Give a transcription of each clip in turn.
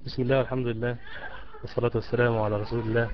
بسم الله والحمد لله والصلاة والسلام على رسول الله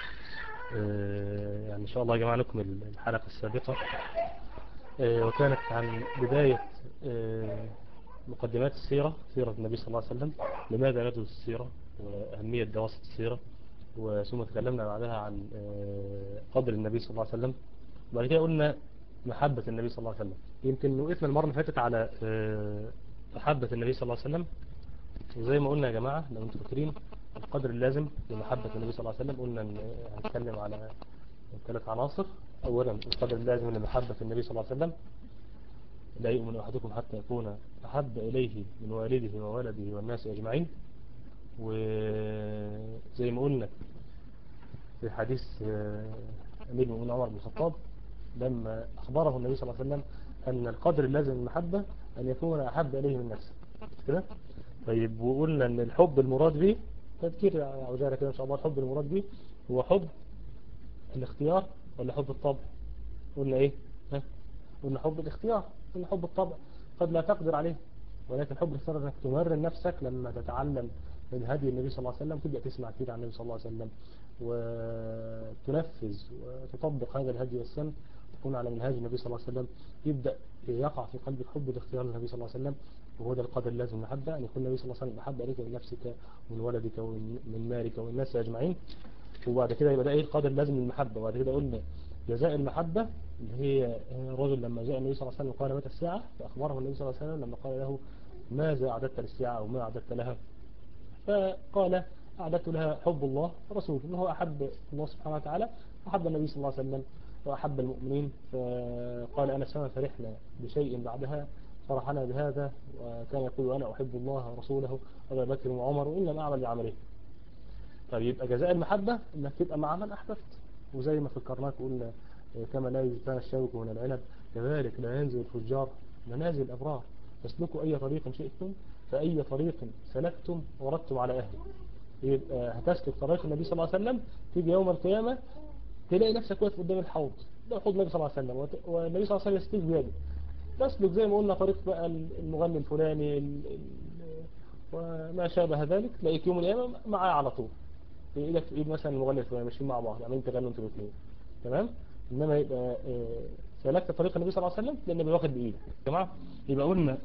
آه، يعني إن شاء الله جمع لكم الحلقة السابقة آه، وكانت عن بداية آه، مقدمات السيرة سيرة النبي صلى الله عليه وسلم لماذا ندرس السيرة وأهمية دراسة السيرة وثم تكلمنا بعدها عن قدر النبي صلى الله عليه وسلم وبعد كده قلنا محبة النبي صلى الله عليه وسلم يمكن وقفنا المرة اللي فاتت على محبة النبي صلى الله عليه وسلم وزي ما قلنا يا جماعة لو انتم فاكرين القدر اللازم لمحبة النبي صلى الله عليه وسلم قلنا ان هنتكلم على ثلاث عناصر اولا القدر اللازم لمحبة النبي صلى الله عليه وسلم لا يؤمن احدكم حتى يكون احب اليه من والده وولده والناس اجمعين وزي ما قلنا في حديث امير المؤمنين عمر بن الخطاب لما اخبره النبي صلى الله عليه وسلم ان القدر اللازم للمحبة ان يكون احب اليه من نفسه كده طيب وقلنا ان الحب المراد به تذكير عاوزانا كده ان شاء الله الحب المراد به هو حب الاختيار ولا حب الطبع قلنا ايه ها قلنا حب الاختيار قلنا حب الطبع قد لا تقدر عليه ولكن حب الاختيار انك تمرن نفسك لما تتعلم من هدي النبي صلى الله عليه وسلم تبدأ تسمع كتير عن النبي صلى الله عليه وسلم وتنفذ وتطبق هذا الهدي والسن تكون على منهاج النبي صلى الله عليه وسلم يبدأ يقع في قلبك حب الاختيار للنبي صلى الله عليه وسلم وهو ده القدر اللازم المحبة أن يكون النبي صلى الله عليه وسلم محبة عليك من نفسك ومن ولدك ومن مالك ومن الناس أجمعين وبعد كده يبقى ده إيه القدر اللازم للمحبة وبعد كده قلنا جزاء المحبة اللي هي الرجل لما جاء النبي صلى الله عليه وسلم وقال متى الساعة فأخبره النبي صلى الله عليه وسلم لما قال له ماذا أعددت للساعة أو ما أعددت لها فقال أعددت لها حب الله ورسوله إنه أحب الله سبحانه وتعالى أحب النبي صلى الله عليه وسلم وأحب المؤمنين فقال أنا سما فرحنا بشيء بعدها فرحنا بهذا وكان يقول أنا أحب الله ورسوله أبا بكر وعمر وإنما أعمل بعمله طيب يبقى جزاء المحبة إنك تبقى مع من أحببت وزي ما فكرناك قلنا كما لا يجتان الشوك من العنب كذلك لا ينزل الفجار منازل الأبرار فاسلكوا أي طريق شئتم فأي طريق سلكتم وردتم على أهله يبقى هتسلك طريق النبي صلى الله عليه وسلم تيجي يوم القيامة تلاقي نفسك واقف قدام الحوض ده حوض النبي صلى الله عليه وسلم والنبي صلى الله عليه وسلم يستيق بيده تسلك زي ما قلنا طريق بقى المغني الفلاني ال ال وما شابه ذلك تلاقيك يوم القيامة معاه على طول في ايدك في ايد مثلا المغني الفلاني ماشيين مع بعض عمالين تغنوا انتوا الاثنين تمام انما يبقى سلكت طريق النبي صلى الله عليه وسلم لان النبي واخد بايدك يا جماعه يبقى قلنا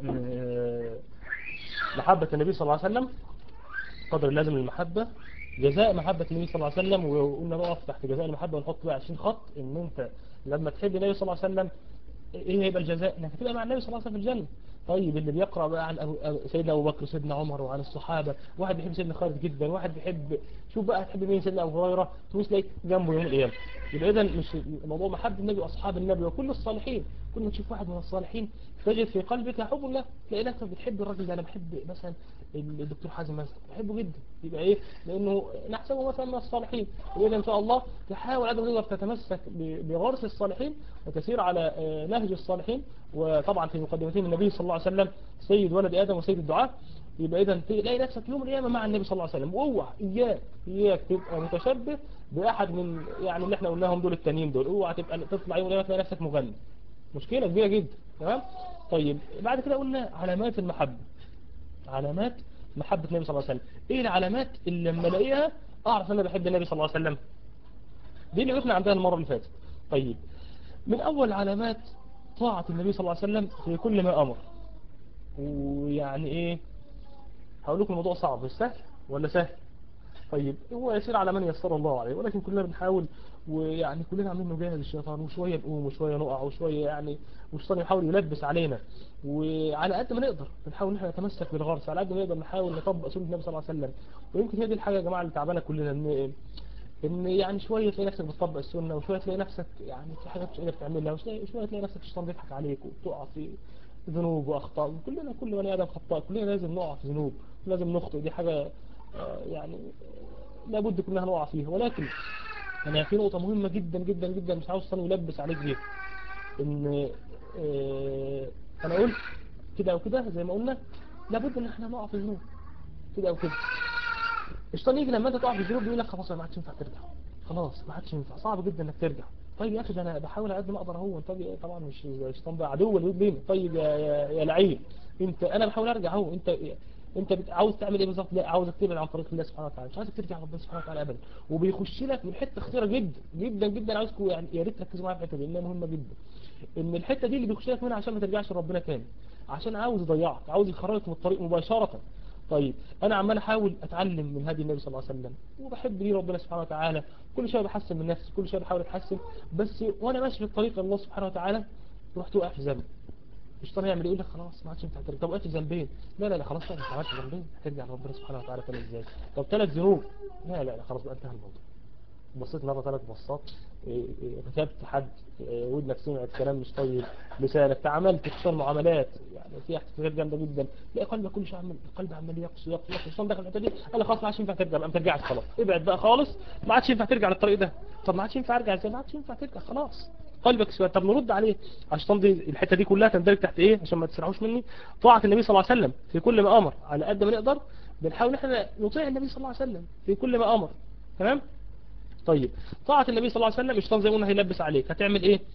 محبة النبي صلى الله عليه وسلم قدر لازم للمحبة جزاء محبة النبي صلى الله عليه وسلم وقلنا نقف تحت جزاء المحبة ونحط بقى 20 خط ان انت لما تحب النبي صلى الله عليه وسلم ايه هيبقى الجزاء انك تبقى مع النبي صلى الله عليه وسلم في الجنة طيب اللي بيقرأ بقى عن أبو سيدنا أبو بكر وسيدنا عمر وعن الصحابة واحد بيحب سيدنا خالد جدا واحد بيحب شوف بقى هتحب مين سيدنا أبو هريرة تبص تلاقي جنبه يوم القيامة يبقى إذا مش موضوع محبة النبي وأصحاب النبي وكل الصالحين كل ما تشوف واحد من الصالحين تجد في قلبك حب الله تلاقي نفسك بتحب الراجل ده أنا بحب مثلا الدكتور حازم مثلا بحبه جدا يبقى إيه لأنه نحسبه مثلا من الصالحين وإذا إن شاء الله تحاول عدم تقدر تتمسك بغرس الصالحين وتسير على نهج الصالحين وطبعا في مقدمتين النبي صلى الله عليه وسلم سيد ولد آدم وسيد الدعاء يبقى إذا تلاقي نفسك يوم القيامة مع النبي صلى الله عليه وسلم واوعى إياك إياك تبقى متشبه بأحد من يعني اللي احنا قلناهم دول التانيين دول اوعى تبقى تطلع يوم القيامة تلاقي نفسك مغني مشكلة كبيرة جدا تمام طيب بعد كده قلنا علامات المحبة علامات محبة النبي صلى الله عليه وسلم ايه العلامات اللي لما الاقيها اعرف ان انا بحب النبي صلى الله عليه وسلم دي اللي وقفنا عندها المرة اللي فاتت طيب من اول علامات طاعة النبي صلى الله عليه وسلم في كل ما امر ويعني ايه هقول لكم الموضوع صعب مش سهل ولا سهل طيب هو يسير على من يسر الله عليه ولكن كلنا بنحاول ويعني كلنا عاملين نجاهد الشيطان وشوية نقوم وشوية نقع وشوية يعني والشيطان يحاول يلبس علينا وعلى قد ما نقدر بنحاول ان احنا نتمسك بالغرس على قد ما نقدر نحاول نطبق سنة النبي صلى الله عليه وسلم ويمكن هي دي الحاجة يا جماعة اللي تعبانة كلنا ان ان يعني شوية تلاقي نفسك بتطبق السنة وشوية تلاقي نفسك يعني في حاجات مش قادر تعملها وشوية تلاقي نفسك الشيطان بيضحك عليك وتقع في ذنوب واخطاء وكلنا كل بني ادم خطاء كلنا لازم نقع في ذنوب لازم نخطئ دي حاجة يعني لابد كلنا نقع فيها ولكن يعني في نقطة مهمة جدا جدا جدا مش عاوز الشيطان يلبس عليك بيها ان اه انا قلت كده او كده زي ما قلنا لابد ان احنا نقع في ذنوب كده او كده الشيطان يجي لما انت تقع في الذنوب يقول لك خلاص ما عادش ينفع ترجع خلاص ما عادش ينفع صعب جدا انك ترجع طيب يا اخي ده انا بحاول على قد ما اقدر اهو طب طبعا مش الشيطان بقى عدو اللي لينا طيب يا يا, يا لعيب انت انا بحاول ارجع اهو انت انت بت- عاوز تعمل ايه بالظبط لا عاوزك تبعد عن طريق الله سبحانه وتعالى مش عايزك ترجع لربنا سبحانه وتعالى ابدا وبيخش لك من حته خطيره جدا جدا جدا عاوزكم يعني يا ريت تركزوا معايا في الحته دي لانها مهمه جدا ان الحته دي اللي بيخش لك منها عشان ما ترجعش لربنا تاني عشان عاوز يضيعك عاوز يخرجك من الطريق مباشره طيب انا عمال احاول اتعلم من هدي النبي صلى الله عليه وسلم وبحب ليه ربنا سبحانه وتعالى كل شويه بحسن من نفسي كل شويه بحاول اتحسن بس وانا ماشي في الطريق الله سبحانه وتعالى رحت وقع في ذنب الشيطان يعمل ايه يقول لك خلاص ما عادش ينفع ترجع طب وقعت في ذنبين لا لا لا خلاص لا انت عملت ذنبين هترجع لربنا سبحانه وتعالى تاني ازاي طب ثلاث ذنوب لا لا لا خلاص بقى انتهى الموضوع بصيت مرة ثلاث بصات إيه، إيه، ركبت حد إيه، ودنك سمعت كلام مش طيب لسانك تعاملت تختار معاملات يعني في احتفالات جامده جدا لا قلبك كل شيء عمال القلب عمال يقص يقص يقص الشيطان دخل الحته دي قال لي خلاص ما عادش ينفع ترجع ما ترجعش خلاص ابعد بقى خالص ما عادش ينفع ترجع للطريق ده طب ما عادش ينفع ارجع ازاي ما عادش ينفع ترجع خلاص قلبك سوى طب نرد عليه عشان دي الحته دي كلها تندرج تحت ايه عشان ما تسرعوش مني طاعه النبي صلى الله عليه وسلم في كل ما امر على قد ما نقدر بنحاول احنا نطيع النبي صلى الله عليه وسلم في كل ما امر تمام طيب طاعة النبي صلى الله عليه وسلم الشيطان زي ما قلنا هيلبس عليك هتعمل ايه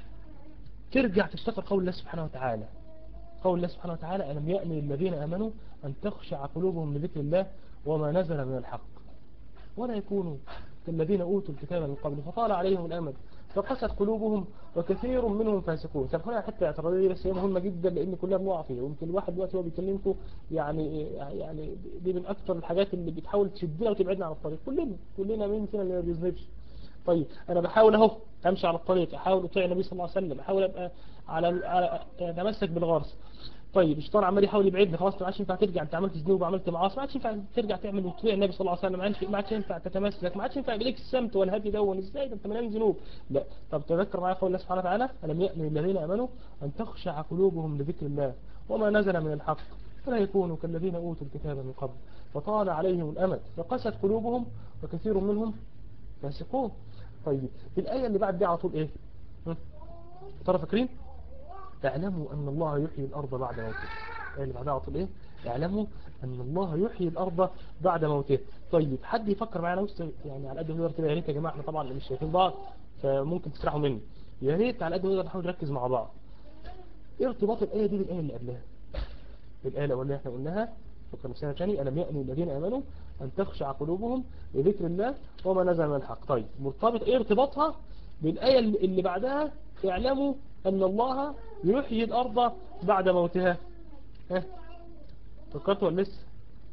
ترجع تفتكر قول الله سبحانه وتعالى قول الله سبحانه وتعالى ألم يأمن الذين آمنوا أن تخشع قلوبهم لذكر الله وما نزل من الحق ولا يكونوا كالذين أوتوا الكتاب من قبل فطال عليهم الأمد فقست قلوبهم وكثير منهم فاسقون طب هنا حتى اعتراضية دي بس هي مهمة جدا لأن كلنا بنقع فيها ويمكن الواحد دلوقتي هو بيكلمكم يعني يعني دي من أكثر الحاجات اللي بتحاول تشدنا وتبعدنا عن الطريق كلنا كلنا مين فينا اللي ما بيذنبش طيب انا بحاول اهو امشي على الطريق احاول اطيع النبي صلى الله عليه وسلم احاول ابقى على على اتمسك بالغرس طيب الشيطان عمال يحاول يبعدني خلاص ما عادش ينفع ترجع انت عملت ذنوب وعملت معاصي ما عادش ينفع ترجع تعمل وتطيع النبي صلى الله عليه وسلم ما عادش ما عادش ينفع تتمسك ما عادش ينفع يبقى ليك السمت والهدي دون ازاي ده انت مليان ذنوب لا طب تذكر معايا قول الله سبحانه وتعالى الم يأمن الذين امنوا ان تخشع قلوبهم لذكر الله وما نزل من الحق فلا يكونوا كالذين اوتوا الكتاب من قبل فطال عليهم الامد فقست قلوبهم وكثير منهم فاسقون طيب الآية اللي بعد دي على طول ايه هم؟ ترى فاكرين اعلموا ان الله يحيي الارض بعد موتها الآية اللي بعدها على طول ايه اعلموا ان الله يحيي الارض بعد موتها طيب حد يفكر معايا لو يعني على قد ما نقدر كده يا ريت يا جماعه احنا طبعا مش شايفين بعض فممكن تسرحوا مني يا ريت على قد ما نقدر نحاول نركز مع بعض ايه ارتباط الآية دي بالآية اللي قبلها الآية الأولانية احنا قلناها فكر نفسنا تاني ألم يأنوا الذين آمنوا أن تخشع قلوبهم لذكر الله وما نزل من الحق طيب مرتبط ايه ارتباطها بالآية اللي بعدها اعلموا أن الله يحيي الأرض بعد موتها ها فكرت ولا لسه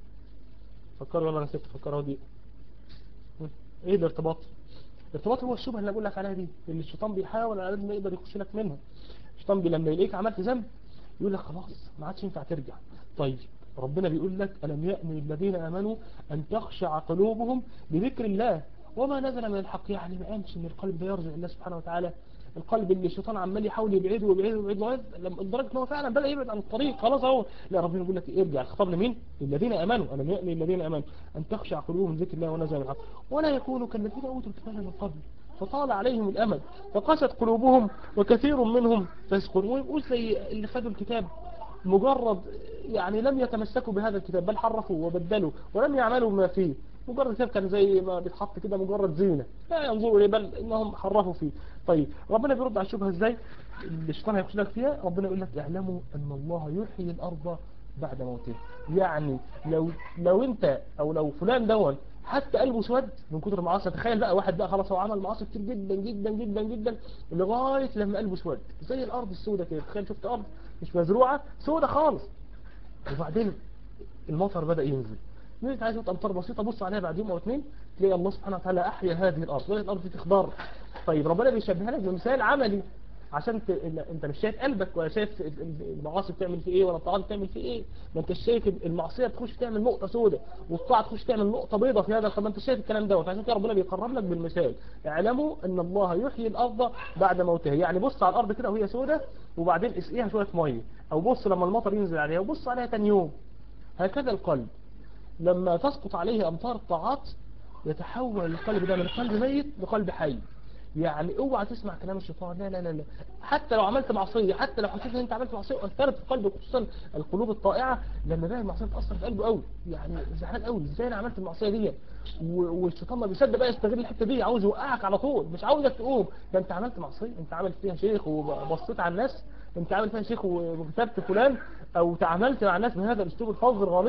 فكروا ولا نسيت فكروا دي ايه الارتباط الارتباط هو الشبهه اللي بقول لك عليها دي اللي الشيطان بيحاول على قد ما يقدر يخش لك منها الشيطان بي لما يلاقيك عملت ذنب يقول لك خلاص ما عادش ينفع ترجع طيب ربنا بيقول لك ألم يأمن الذين آمنوا أن تخشع قلوبهم لذكر الله وما نزل من الحق يعني ما قامش ان القلب ده يرجع الله سبحانه وتعالى القلب اللي الشيطان عمال يحاول يبعده ويبعده ويبعده لغايه لما- لدرجه ان هو فعلا بدا يبعد عن الطريق خلاص اهو لا ربنا بيقول لك ارجع الخطاب لمين؟ للذين امنوا الم يأمن الذين امنوا ان تخشع قلوبهم لذكر الله ونزل من الحق ولا يكونوا كالذين اوتوا الكتاب من قبل فطال عليهم الامد فقست قلوبهم وكثير منهم فاسقون ويقول زي اللي خدوا الكتاب مجرد يعني لم يتمسكوا بهذا الكتاب بل حرفوا وبدلوا ولم يعملوا ما فيه مجرد كتاب كان زي ما بيتحط كده مجرد زينة لا ينظروا إليه بل إنهم حرفوا فيه طيب ربنا بيرد على الشبهة إزاي اللي الشيطان هيخش لك فيها ربنا يقول لك اعلموا أن الله يحيي الأرض بعد موته يعني لو لو أنت أو لو فلان دون حتى قلبه سود من كتر المعاصي تخيل بقى واحد بقى خلاص هو عمل معاصي كتير جدا جدا جدا جدا لغاية لما قلبه سود زي الأرض السوداء كده تخيل شفت أرض مش مزروعة سوداء خالص وبعدين المطر بدأ ينزل نزلت عايز امطار بسيطه بص عليها بعد يوم او اثنين تلاقي الله سبحانه وتعالى احيا هذه الارض وهي الارض دي تخضر طيب ربنا بيشبهها لك بمثال عملي عشان ت... انت مش شايف قلبك ولا شايف المعاصي بتعمل في ايه ولا الطاعات بتعمل في ايه ما انت شايف المعصيه تخش تعمل نقطه سوداء والطاعه تخش تعمل نقطه بيضاء في هذا طب ما انت شايف الكلام ده فعشان كده ربنا بيقرب لك بالمثال اعلموا ان الله يحيي الارض بعد موتها يعني بص على الارض كده وهي سوداء وبعدين اسقيها شويه ميه او بص لما المطر ينزل عليها وبص عليها ثاني يوم هكذا القلب لما تسقط عليه أمطار الطاعات يتحول القلب ده من قلب ميت لقلب حي يعني اوعى تسمع كلام الشيطان لا لا لا لا حتى لو عملت معصية حتى لو حسيت ان انت عملت معصية واثرت في قلبك خصوصا القلوب الطائعة لما بقى المعصية تأثر في قلبه قوي يعني زعلان قوي ازاي انا عملت المعصية دي و- والشيطان ما بيصدق بقى يستغل الحتة دي عاوز يوقعك على طول مش عاوزك تقوم ده انت عملت معصية انت عملت فيها شيخ وبصيت على الناس انت عامل فيها شيخ وكتبت فلان او تعاملت مع الناس بهذا الاسلوب الفظ الغليظ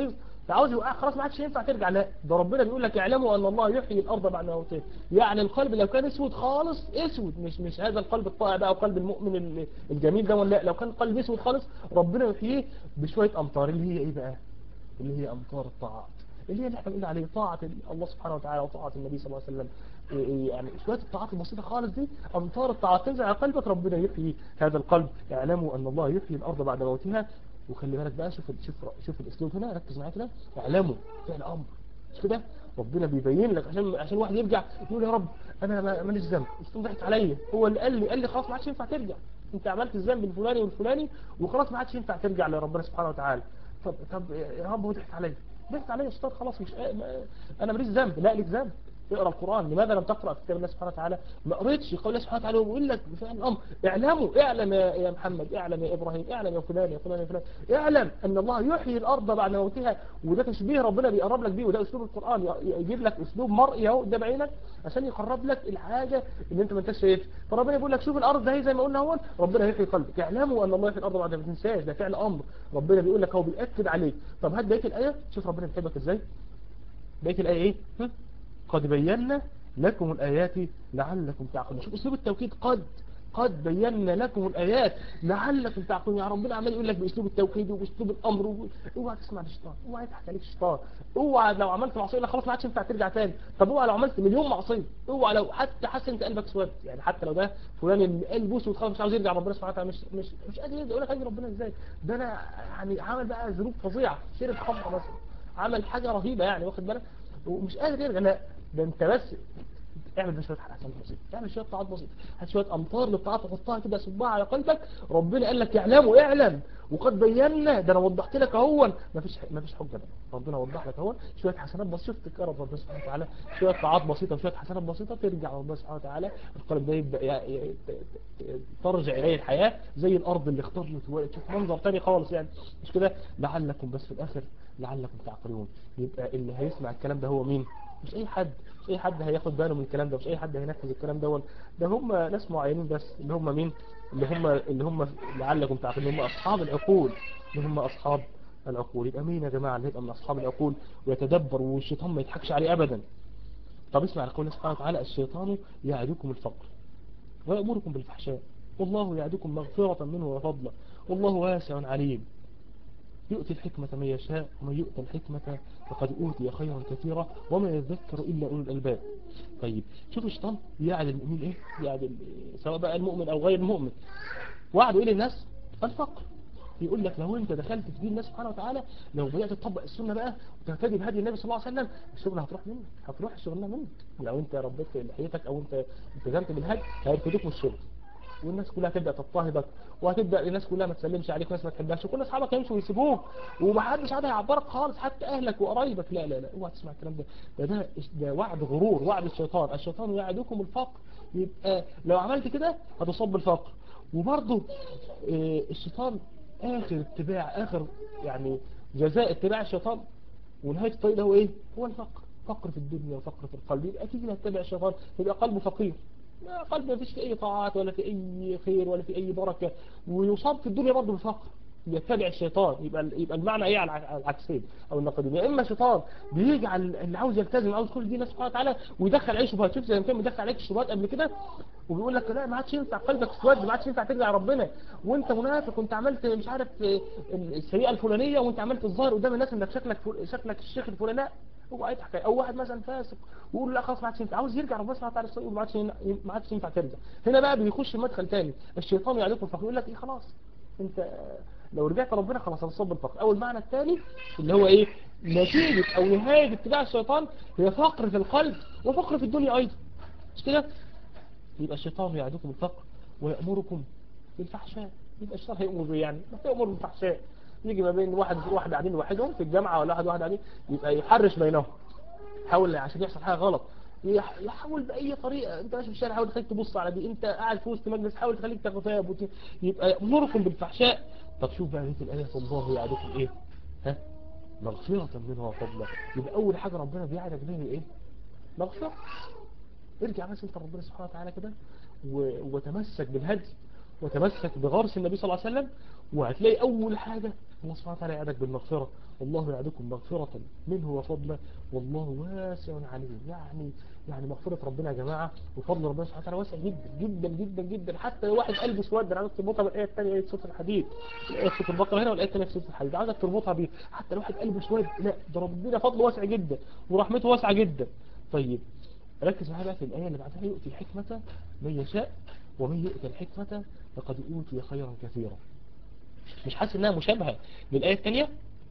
عاوز يوقع خلاص ما عادش ينفع ترجع لا ده ربنا بيقول لك اعلموا ان الله يحيي الارض بعد موتها يعني القلب لو كان اسود خالص اسود مش مش هذا القلب الطائع بقى وقلب المؤمن ال- الجميل ده ولا لا لو كان القلب اسود خالص ربنا يحييه بشويه امطار اللي هي ايه بقى اللي هي امطار الطاعات اللي هي اللي احنا قلنا عليه طاعة الله سبحانه وتعالى وطاعة النبي صلى الله عليه وسلم إيه إيه يعني شوية الطاعات البسيطة خالص دي أمطار الطاعات تنزل على قلبك ربنا يحيي هذا القلب اعلموا أن الله يحيي الأرض بعد موتها وخلي بالك بقى شوف شوف شوف الأسلوب هنا ركز معايا كده اعلموا فعل أمر مش كده ربنا بيبين لك عشان عشان واحد يرجع يقول يا رب أنا ما- ماليش ذنب الأسلوب ضحك عليا هو اللي قال لي قال لي خلاص ما عادش ينفع ترجع انت عملت الذنب الفلاني والفلاني وخلاص ما عادش ينفع ترجع لربنا سبحانه وتعالى طب طب يا رب هو ضحك عليا ضحك عليا الشيطان خلاص مش ما- انا ماليش ذنب لا ليك ذنب اقرا القران لماذا لم تقرا في كتاب الله سبحانه وتعالى ما قريتش قول الله سبحانه وتعالى ويقول لك بفعل الامر اعلموا اعلم يا يا محمد اعلم يا ابراهيم اعلم يا فلان يا فلان يا فلان اعلم ان الله يحيي الارض بعد موتها وده تشبيه ربنا بيقرب لك بيه وده اسلوب القران ي- يجيب لك اسلوب مرئي اهو قدام عينك عشان يقرب لك الحاجه اللي انت ما انتش شايفها فربنا يقول لك شوف الارض ده زي ما قلنا هون ربنا يحيي قلبك اعلموا ان الله يحيي الارض بعد ما تنساش ده فعل امر ربنا بيقول لك هو بياكد عليك طب هات بقيه الايه شوف ربنا بيحبك ازاي بقيه الايه ايه ها؟ قد بينا لكم الآيات لعلكم تعقلون شوف أسلوب التوكيد قد قد بينا لكم الآيات لعلكم تعقلون يا ربنا عمال يقول لك بأسلوب التوكيد وبأسلوب الأمر و... اوعى تسمع للشيطان اوعى يضحك عليك الشيطان اوعى لو عملت معصية لا خلاص ما عادش ينفع ترجع تاني طب اوعى لو عملت مليون معصية اوعى لو حتى حاسس انت قلبك سود يعني حتى لو ده فلان اللي قلبه اسود خلاص مش عاوز يرجع ربنا سبحانه وتعالى مش مش مش قادر يرجع يقول لك اجي ربنا ازاي ده انا يعني عمل بقى ذنوب فظيعة شرب خمره مثلا عمل حاجة رهيبة يعني واخد بالك ومش قادر يرجع لا ده انت بس اعمل بس شويه حسنات بسيطه اعمل شويه طاعات بسيطه هات شويه امطار للطاعات وحطها كده صبها على قلبك ربنا قال لك اعلموا اعلم وقد بينا ده انا وضحت لك اهون مفيش مفيش حجه بقى ربنا وضح لك اهون شويه حسنات بسيطه شفت تقرب ربنا سبحانه وتعالى شويه طاعات بسيطه وشويه حسنات بسيطه ترجع ربنا سبحانه وتعالى القلب ده يبدا ي- ي- ت- ت- ترجع اليه الحياه زي الارض اللي اخترت تشوف منظر تاني خالص يعني مش كده لعلكم بس في الاخر لعلكم تعقلون يبقى اللي هيسمع الكلام ده هو مين مش اي حد مش اي حد هياخد باله من الكلام ده مش اي حد هينفذ الكلام ده ده هم ناس معينين بس اللي هم مين اللي هم اللي هم لعلكم تعقلون اللي هم اصحاب العقول اللي هم اصحاب العقول يبقى مين يا جماعه اللي يبقى من اصحاب العقول ويتدبر والشيطان ما يضحكش عليه ابدا طب اسمع قول الله سبحانه وتعالى الشيطان يعدكم الفقر ويأمركم بالفحشاء والله يعدكم مغفرة منه وفضلا والله واسع عليم يؤتي الحكمة من يشاء ومن يؤتى الحكمة فقد أوتي خيرا كثيرا وما يذكر إلا أولو الألباب طيب شوف الشيطان يعد المؤمن إيه يعد ال- سواء بقى المؤمن أو غير المؤمن وعدوا إيه للناس الفقر يقول لك لو انت دخلت في دين الله سبحانه وتعالى لو بدأت تطبق السنة بقى وتهتدي بهدي النبي صلى الله عليه وسلم الشغل هتروح منك هتروح الشغلانه منك لو انت ربيت لحيتك او انت التزمت بالهدي هيرفدوك من الشغل والناس كلها تبدا تضطهدك وهتبدا الناس كلها ما تسلمش عليك ناس ما تحبكش وكل اصحابك هيمشوا ويسيبوك ومحدش عاد هيعبرك خالص حتى اهلك وقرايبك لا لا لا اوعى تسمع الكلام ده ده ده, ده وعد غرور وعد الشيطان الشيطان يعدكم الفقر يبقى لو عملت كده هتصاب بالفقر وبرضه آه، الشيطان اخر اتباع اخر يعني جزاء اتباع الشيطان ونهاية الطريق ده هو ايه هو الفقر فقر في الدنيا وفقر في القلب يبقى اكيد اللي هتتبع الشيطان يبقى قلبه فقير لا قلب ما فيش فيه اي طاعات ولا في اي خير ولا في اي بركة ويصاب في الدنيا برضه بالفقر يتبع الشيطان يبقى يبقى المعنى ايه على على العكسين او النقيضين يا اما شيطان بيجعل اللي عاوز يلتزم عاوز يدخل دين الله سبحانه وتعالى ويدخل عليه شبهات شوف زي ما كان بيدخل عليك الشبهات قبل كده وبيقول لك لا ما عادش ينفع قلبك اسود ما عادش ينفع ترجع ربنا وانت منافق وانت عملت مش عارف آه، السيئه الفلانيه وانت عملت الظاهر قدام الناس انك شكلك فل... شكلك الشيخ الفلاني لا هو اي حكايه او واحد مثلا فاسق ويقول لا خلاص ما عادش ينفع عاوز يرجع ربنا سبحانه وتعالى الصدق ما عادش ين- ما عادش ينفع ترجع هنا بقى بيخش مدخل تاني الشيطان يعليكم الفقر يقول لك ايه خلاص انت آه، لو رجعت ربنا خلاص هتصاب بالفقر اول معنى الثاني اللي هو ايه نتيجه او نهايه اتباع الشيطان هي فقر في القلب وفقر في الدنيا ايضا مش كده يبقى الشيطان يعدكم الفقر ويأمركم بالفحشاء يبقى الشيطان هيأمر بيه يعني يأمر بالفحشاء يجي ما بين واحد واحد قاعدين لوحدهم في الجامعة ولا واحد واحد قاعدين يبقى يحرش بينهم يحاول عشان يحصل حاجة غلط يح- يحاول بأي طريقة انت ماشي في الشارع حاول تخليك تبص على دي انت قاعد في وسط مجلس حاول تخليك تغتاب وت... يبقى يأمركم بالفحشاء طب شوف بقى بيت الآية الله يعدكم ايه ها مغفرة منه وفضلا يبقى أول حاجة ربنا بيعدك بيها هي ايه مغفرة ارجع بس انت ربنا سبحانه وتعالى كده و- وتمسك بالهدي وتمسك بغرس النبي صلى الله عليه وسلم وهتلاقي اول حاجة الله سبحانه وتعالى يعدك بالمغفرة والله يعدكم مغفرة منه وفضلا والله واسع عليم يعني يعني مغفرة ربنا يا جماعة وفضل ربنا سبحانه وتعالى واسع جدا جدا جدا جدا حتى لو واحد قلبه اسود انا عايزك تربطها بالايه الثانيه ايه سوره الحديد الايه في سوره البقره هنا والايه الثانيه في سوره الحديد عايزك تربطها بيه حتى لو واحد قلبه اسود لا ده ربنا فضله واسع جدا ورحمته واسعه جدا طيب ركز معايا بقى في الايه اللي بعدها يؤتي الحكمه من يشاء ومن يؤتى الحكمه فقد اوتي خيرا كثيرا مش حاسس انها مشابهه للايه الثانيه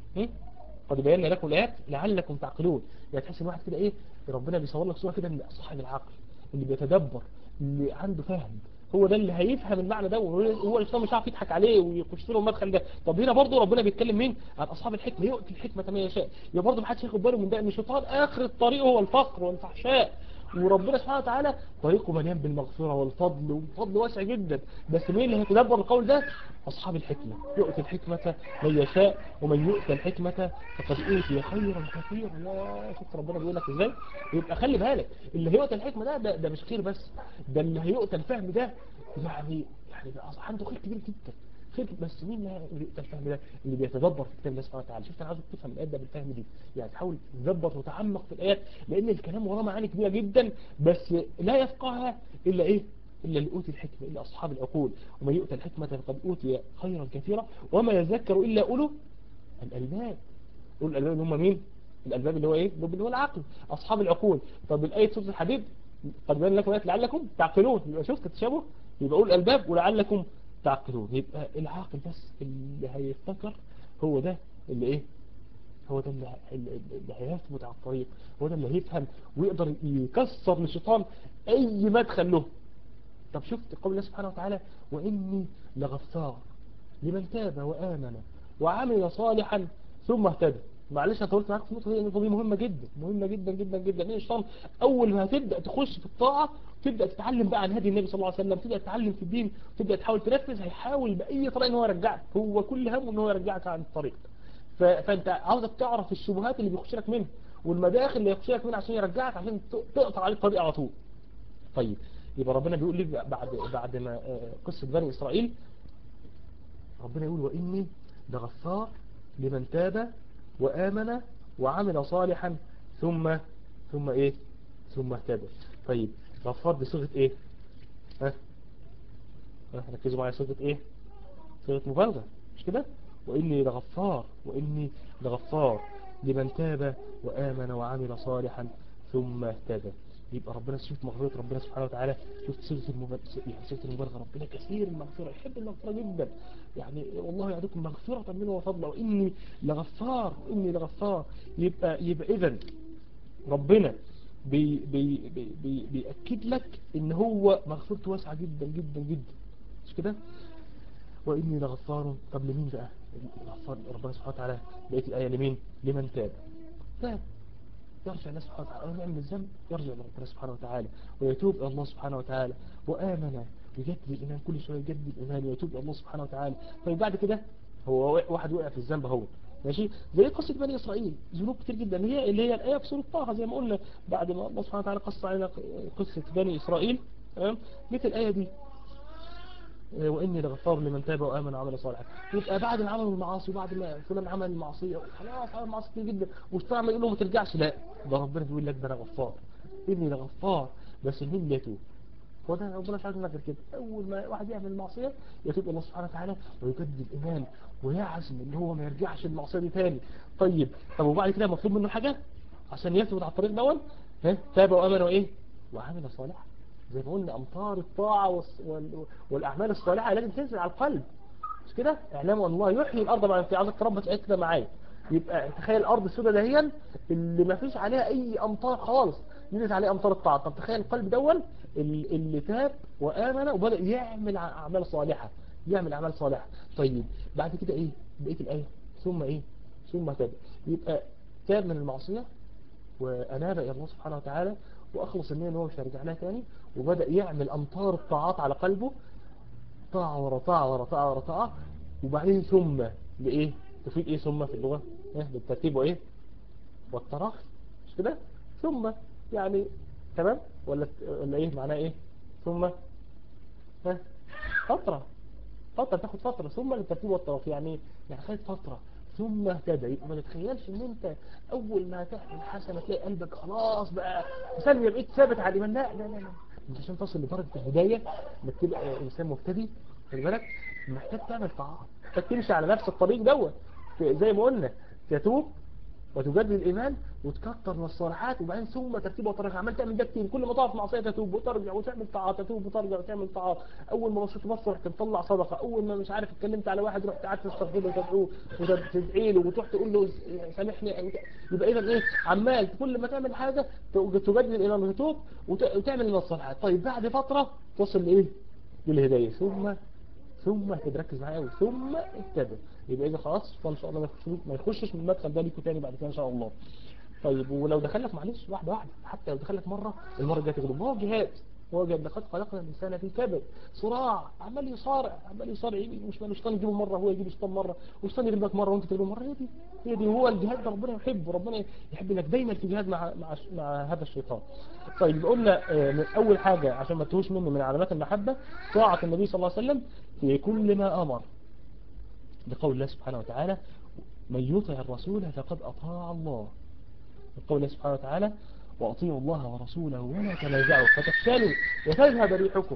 قد بينا لكم الايات لعلكم تعقلون يعني تحس ان واحد كده ايه ربنا بيصور لك صوره كده من صاحب العقل اللي بيتدبر اللي عنده فهم هو ده اللي هيفهم المعنى ده وهو الإسلام مش عارف يضحك عليه ويخش له المدخل ده طب هنا برضه ربنا بيتكلم مين عن أصحاب الحكمة يؤتي الحكمة ما يشاء يبقى برضه ما حدش ياخد باله من ده ان الشيطان آخر الطريق هو الفقر والفحشاء وربنا سبحانه وتعالى طريقه مليان بالمغفرة والفضل وفضل واسع جدا بس مين اللي هيتدبر القول ده أصحاب الحكمة يؤتي الحكمة من يشاء ومن يؤتى الحكمة فقد أوتي خيرا كثيرا يا شفت ربنا بيقول لك ازاي يبقى خلي بالك اللي هيؤتى الحكمة ده, ده ده مش خير بس ده اللي هيؤتى الفهم ده يعني يعني عنده خير كبير جدا خير بس مين اللي يؤتى الفهم ده اللي بيتدبر في كتاب الله سبحانه وتعالى شفت انا عاوزك تفهم الايات ده بالفهم دي يعني تحاول تدبر وتعمق في الايات لان الكلام وراه معاني كبيره جدا بس لا يفقهها الا ايه إلا اللي أوتي الحكمة إلا أصحاب العقول ومن يؤتى الحكمة فقد أوتي خيرا كثيرا وما يذكر إلا أولو الألباب أولو الألباب اللي هم مين الألباب اللي هو إيه اللي هو العقل أصحاب العقول طب الآية سورة الحديد قد بين لكم آيات لعلكم تعقلون يبقى شفت التشابه يبقى أولو الألباب ولعلكم تعقلون يبقى العاقل بس اللي هيفتكر هو ده اللي إيه هو ده اللي, اللي هيثبت على الطريق هو ده اللي هيفهم ويقدر يكسر للشيطان أي مدخل له طب شفت قول الله سبحانه وتعالى وإني لغفار لمن تاب وآمن وعمل صالحا ثم اهتدى معلش انا طولت معاك في النقطه دي النقطه دي مهمه جدا مهمه جدا جدا جدا لان الشيطان اول ما هتبدا تخش في الطاعه تبدا تتعلم بقى عن هدي النبي صلى الله عليه وسلم تبدا تتعلم في الدين تبدا تحاول تنفذ هيحاول باي طريقه ان هو يرجعك هو كل همه ان هو يرجعك عن الطريق فانت عاوزك تعرف الشبهات اللي بيخش لك منها والمداخل اللي يخش لك منها عشان يرجعك عشان تقطع عليه الطريق على طول طيب يبقى ربنا بيقول لي بعد بعد ما قصة بني إسرائيل ربنا يقول وإني لغفار لمن تاب وآمن وعمل صالحا ثم ثم إيه ثم اهتدى طيب غفار دي صيغة إيه ها ها ركزوا معايا صيغة إيه صيغة مبالغة مش كده وإني لغفار وإني لغفار لمن تاب وآمن وعمل صالحا ثم اهتدى يبقى ربنا شوف مغفرة ربنا سبحانه وتعالى شوف صيغه المبالغه يعني صيغه المبالغه ربنا كثير المغفرة يحب المغفرة جدا يعني والله يعطيكم مغفرة منه وفضله وإني لغفار وإني لغفار يبقى يبقى إذا ربنا بي بي بي بي بيأكد لك إن هو مغفرته واسعة جدا جدا جدا مش كده وإني لغفار طب لمين بقى غفار ربنا سبحانه وتعالى بقيت الآية لمين لمن تاب تاب يرجع الله سبحانه وتعالى ويعمل الذنب يرجع لربنا سبحانه وتعالى ويتوب إلى الله سبحانه وتعالى وآمن يجدد الإيمان كل شوية يجدد الإيمان ويتوب إلى الله سبحانه وتعالى طيب بعد كده هو واحد وقع في الذنب هو ماشي زي قصة بني إسرائيل ذنوب كتير جدا هي اللي هي الآية في سورة طه زي ما قلنا بعد ما الله سبحانه وتعالى قص علينا قصة بني إسرائيل تمام مثل الآية دي وإني لغفار لمن تاب وآمن وعمل صالحا يبقى بعد ما عملوا المعاصي وبعد ما فلان عمل المعصية خلاص عمل معاصي كتير جدا والشيطان عمال يقول له ما ترجعش لا ده ربنا بيقول لك ده انا غفار إني لغفار بس مين اللي يتوب هو ده ربنا مش عايز غير كده أول ما واحد يعمل المعصية يتوب الله سبحانه وتعالى ويجدد الإيمان ويعزم إن هو ما يرجعش المعصية دي تاني طيب طب وبعد كده مطلوب منه حاجة عشان يثبت على الطريق دون ها تاب وآمن وإيه وعمل صالحا زي ما قلنا أمطار الطاعة والأعمال الصالحة لازم تنزل على القلب مش كده اعلموا أن الله يحيي الأرض مع انت عاوزك تربط آيات كده معايا يبقى تخيل الأرض السوداء دهيا اللي ما فيش عليها أي أمطار خالص نزلت عليه أمطار الطاعة طب تخيل القلب دون اللي تاب وآمن وبدأ يعمل أعمال صالحة يعمل أعمال صالحة طيب بعد كده إيه بقية الآية ثم إيه ثم تاب يبقى تاب من المعصية وأناب إلى الله سبحانه وتعالى وأخلص النية ان هو مش هيرجع لها تاني وبدأ يعمل أمطار الطاعات على قلبه طاعة ورا طاعة ورا طاعة ورا طاعة وبعدين ثم لإيه تفيد إيه ثم في اللغة إيه بالترتيب وإيه والتراخي مش كده ثم يعني تمام ولا ولا إيه معناه إيه ثم ها فترة فترة تاخد فترة ثم الترتيب والتراخي يعني يعني خدت فترة ثم اهتدى يبقى ما تتخيلش ان انت اول ما تعمل حسنة تلاقي قلبك خلاص بقى ثانية بقيت ثابت على الايمان لا لا لا لا انت عشان تصل لدرجة الهداية انك تبقى انسان مبتدي خلي بالك محتاج تعمل طاعات محتاج تمشي على نفس الطريق دوت زي ما قلنا تتوب وتجدد الإيمان وتكتر من الصالحات وبعدين ثم ترتيب وطريق عمال تعمل ده كتير كل ما تقف معصية تتوب وترجع وتعمل طاعات تتوب وترجع وتعمل طاعات أول ما بصيت بص رحت مطلع صدقة أول ما مش عارف اتكلمت على واحد رحت قعدت تستغفر له وتدعوه وتدعي له وتروح تقول له سامحني يبقى إذا إيه عمال كل ما تعمل حاجة تجدد الإيمان وتتوب وتعمل من الصالحات طيب بعد فترة تصل لإيه؟ للهداية ثم ثم تركز معايا قوي ثم ابتدى يبقى اذا خلاص فان شاء الله ما يخشش من المدخل ده ليكوا تاني بعد كده ان شاء الله طيب ولو دخلك معلش واحده واحده حتى لو دخلك مره المره الجايه تغلب هو جهاد هو جهاد لقد خلقنا الانسان في كبد صراع عمال يصارع عمال يصارع مش مش شيطان يجيبه مره هو يجيب شيطان مره وشيطان يغلبك مره وانت تغلبه مره هي دي هي دي هو الجهاد ده ربنا يحبه ربنا يحب انك دايما في جهاد مع مع مع هذا الشيطان طيب قلنا من اول حاجه عشان ما تهوش مني من علامات المحبه طاعه النبي صلى الله عليه وسلم في كل ما امر بقول الله سبحانه وتعالى من يطع الرسول فقد أطاع الله بقول الله سبحانه وتعالى وأطيعوا الله ورسوله ولا تنازعوا فتفشلوا وتذهب ريحكم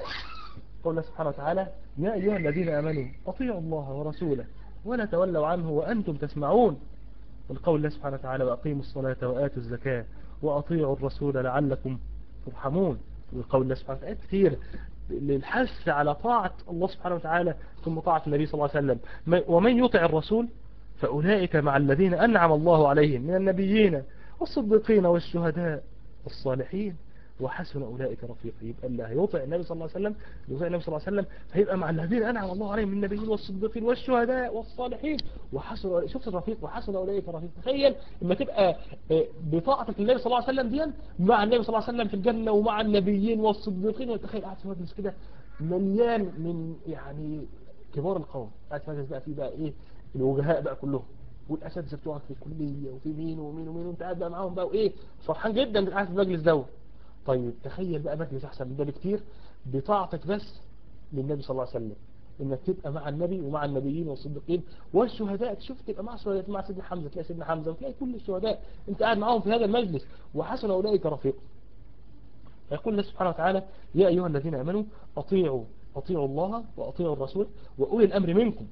قول الله سبحانه وتعالى يا أيها الذين آمنوا أطيعوا الله ورسوله ولا تولوا عنه وأنتم تسمعون والقول الله سبحانه وتعالى وأقيموا الصلاة وآتوا الزكاة وأطيعوا الرسول لعلكم ترحمون والقول الله سبحانه وتعالى كثير للحث على طاعة الله سبحانه وتعالى ثم طاعة النبي صلى الله عليه وسلم ومن يطع الرسول فأولئك مع الذين أنعم الله عليهم من النبيين والصديقين والشهداء والصالحين وحسن أولئك رفيقا يبقى اللي هيطع النبي صلى الله عليه وسلم يطع النبي صلى الله عليه وسلم فيبقى مع الذين أنعم الله عليهم من النبيين والصديقين والشهداء والصالحين وحسن شفت الرفيق وحسن أولئك رفيق تخيل لما تبقى بطاعتك النبي صلى الله عليه وسلم دي مع النبي صلى الله عليه وسلم في الجنة ومع النبيين والصديقين وتخيل قاعد في مجلس كده مليان من يعني كبار القوم قاعد في مجلس بقى فيه بقى ايه الوجهاء بقى كلهم والاساتذه بتوعك في الكليه وفي مين ومين ومين وانت قاعد بقى معاهم بقى وايه فرحان جدا قاعد في المجلس دوت طيب تخيل بقى مجلس احسن من ده بكتير بطاعتك بس للنبي صلى الله عليه وسلم انك تبقى مع النبي ومع النبيين والصديقين والشهداء تشوف تبقى مع الشهداء مع سيدنا حمزه تلاقي سيدنا حمزه وتلاقي كل الشهداء انت قاعد معاهم في هذا المجلس وحسن اولئك رفيق فيقول الله سبحانه وتعالى يا ايها الذين امنوا اطيعوا اطيعوا الله واطيعوا الرسول واولي الامر منكم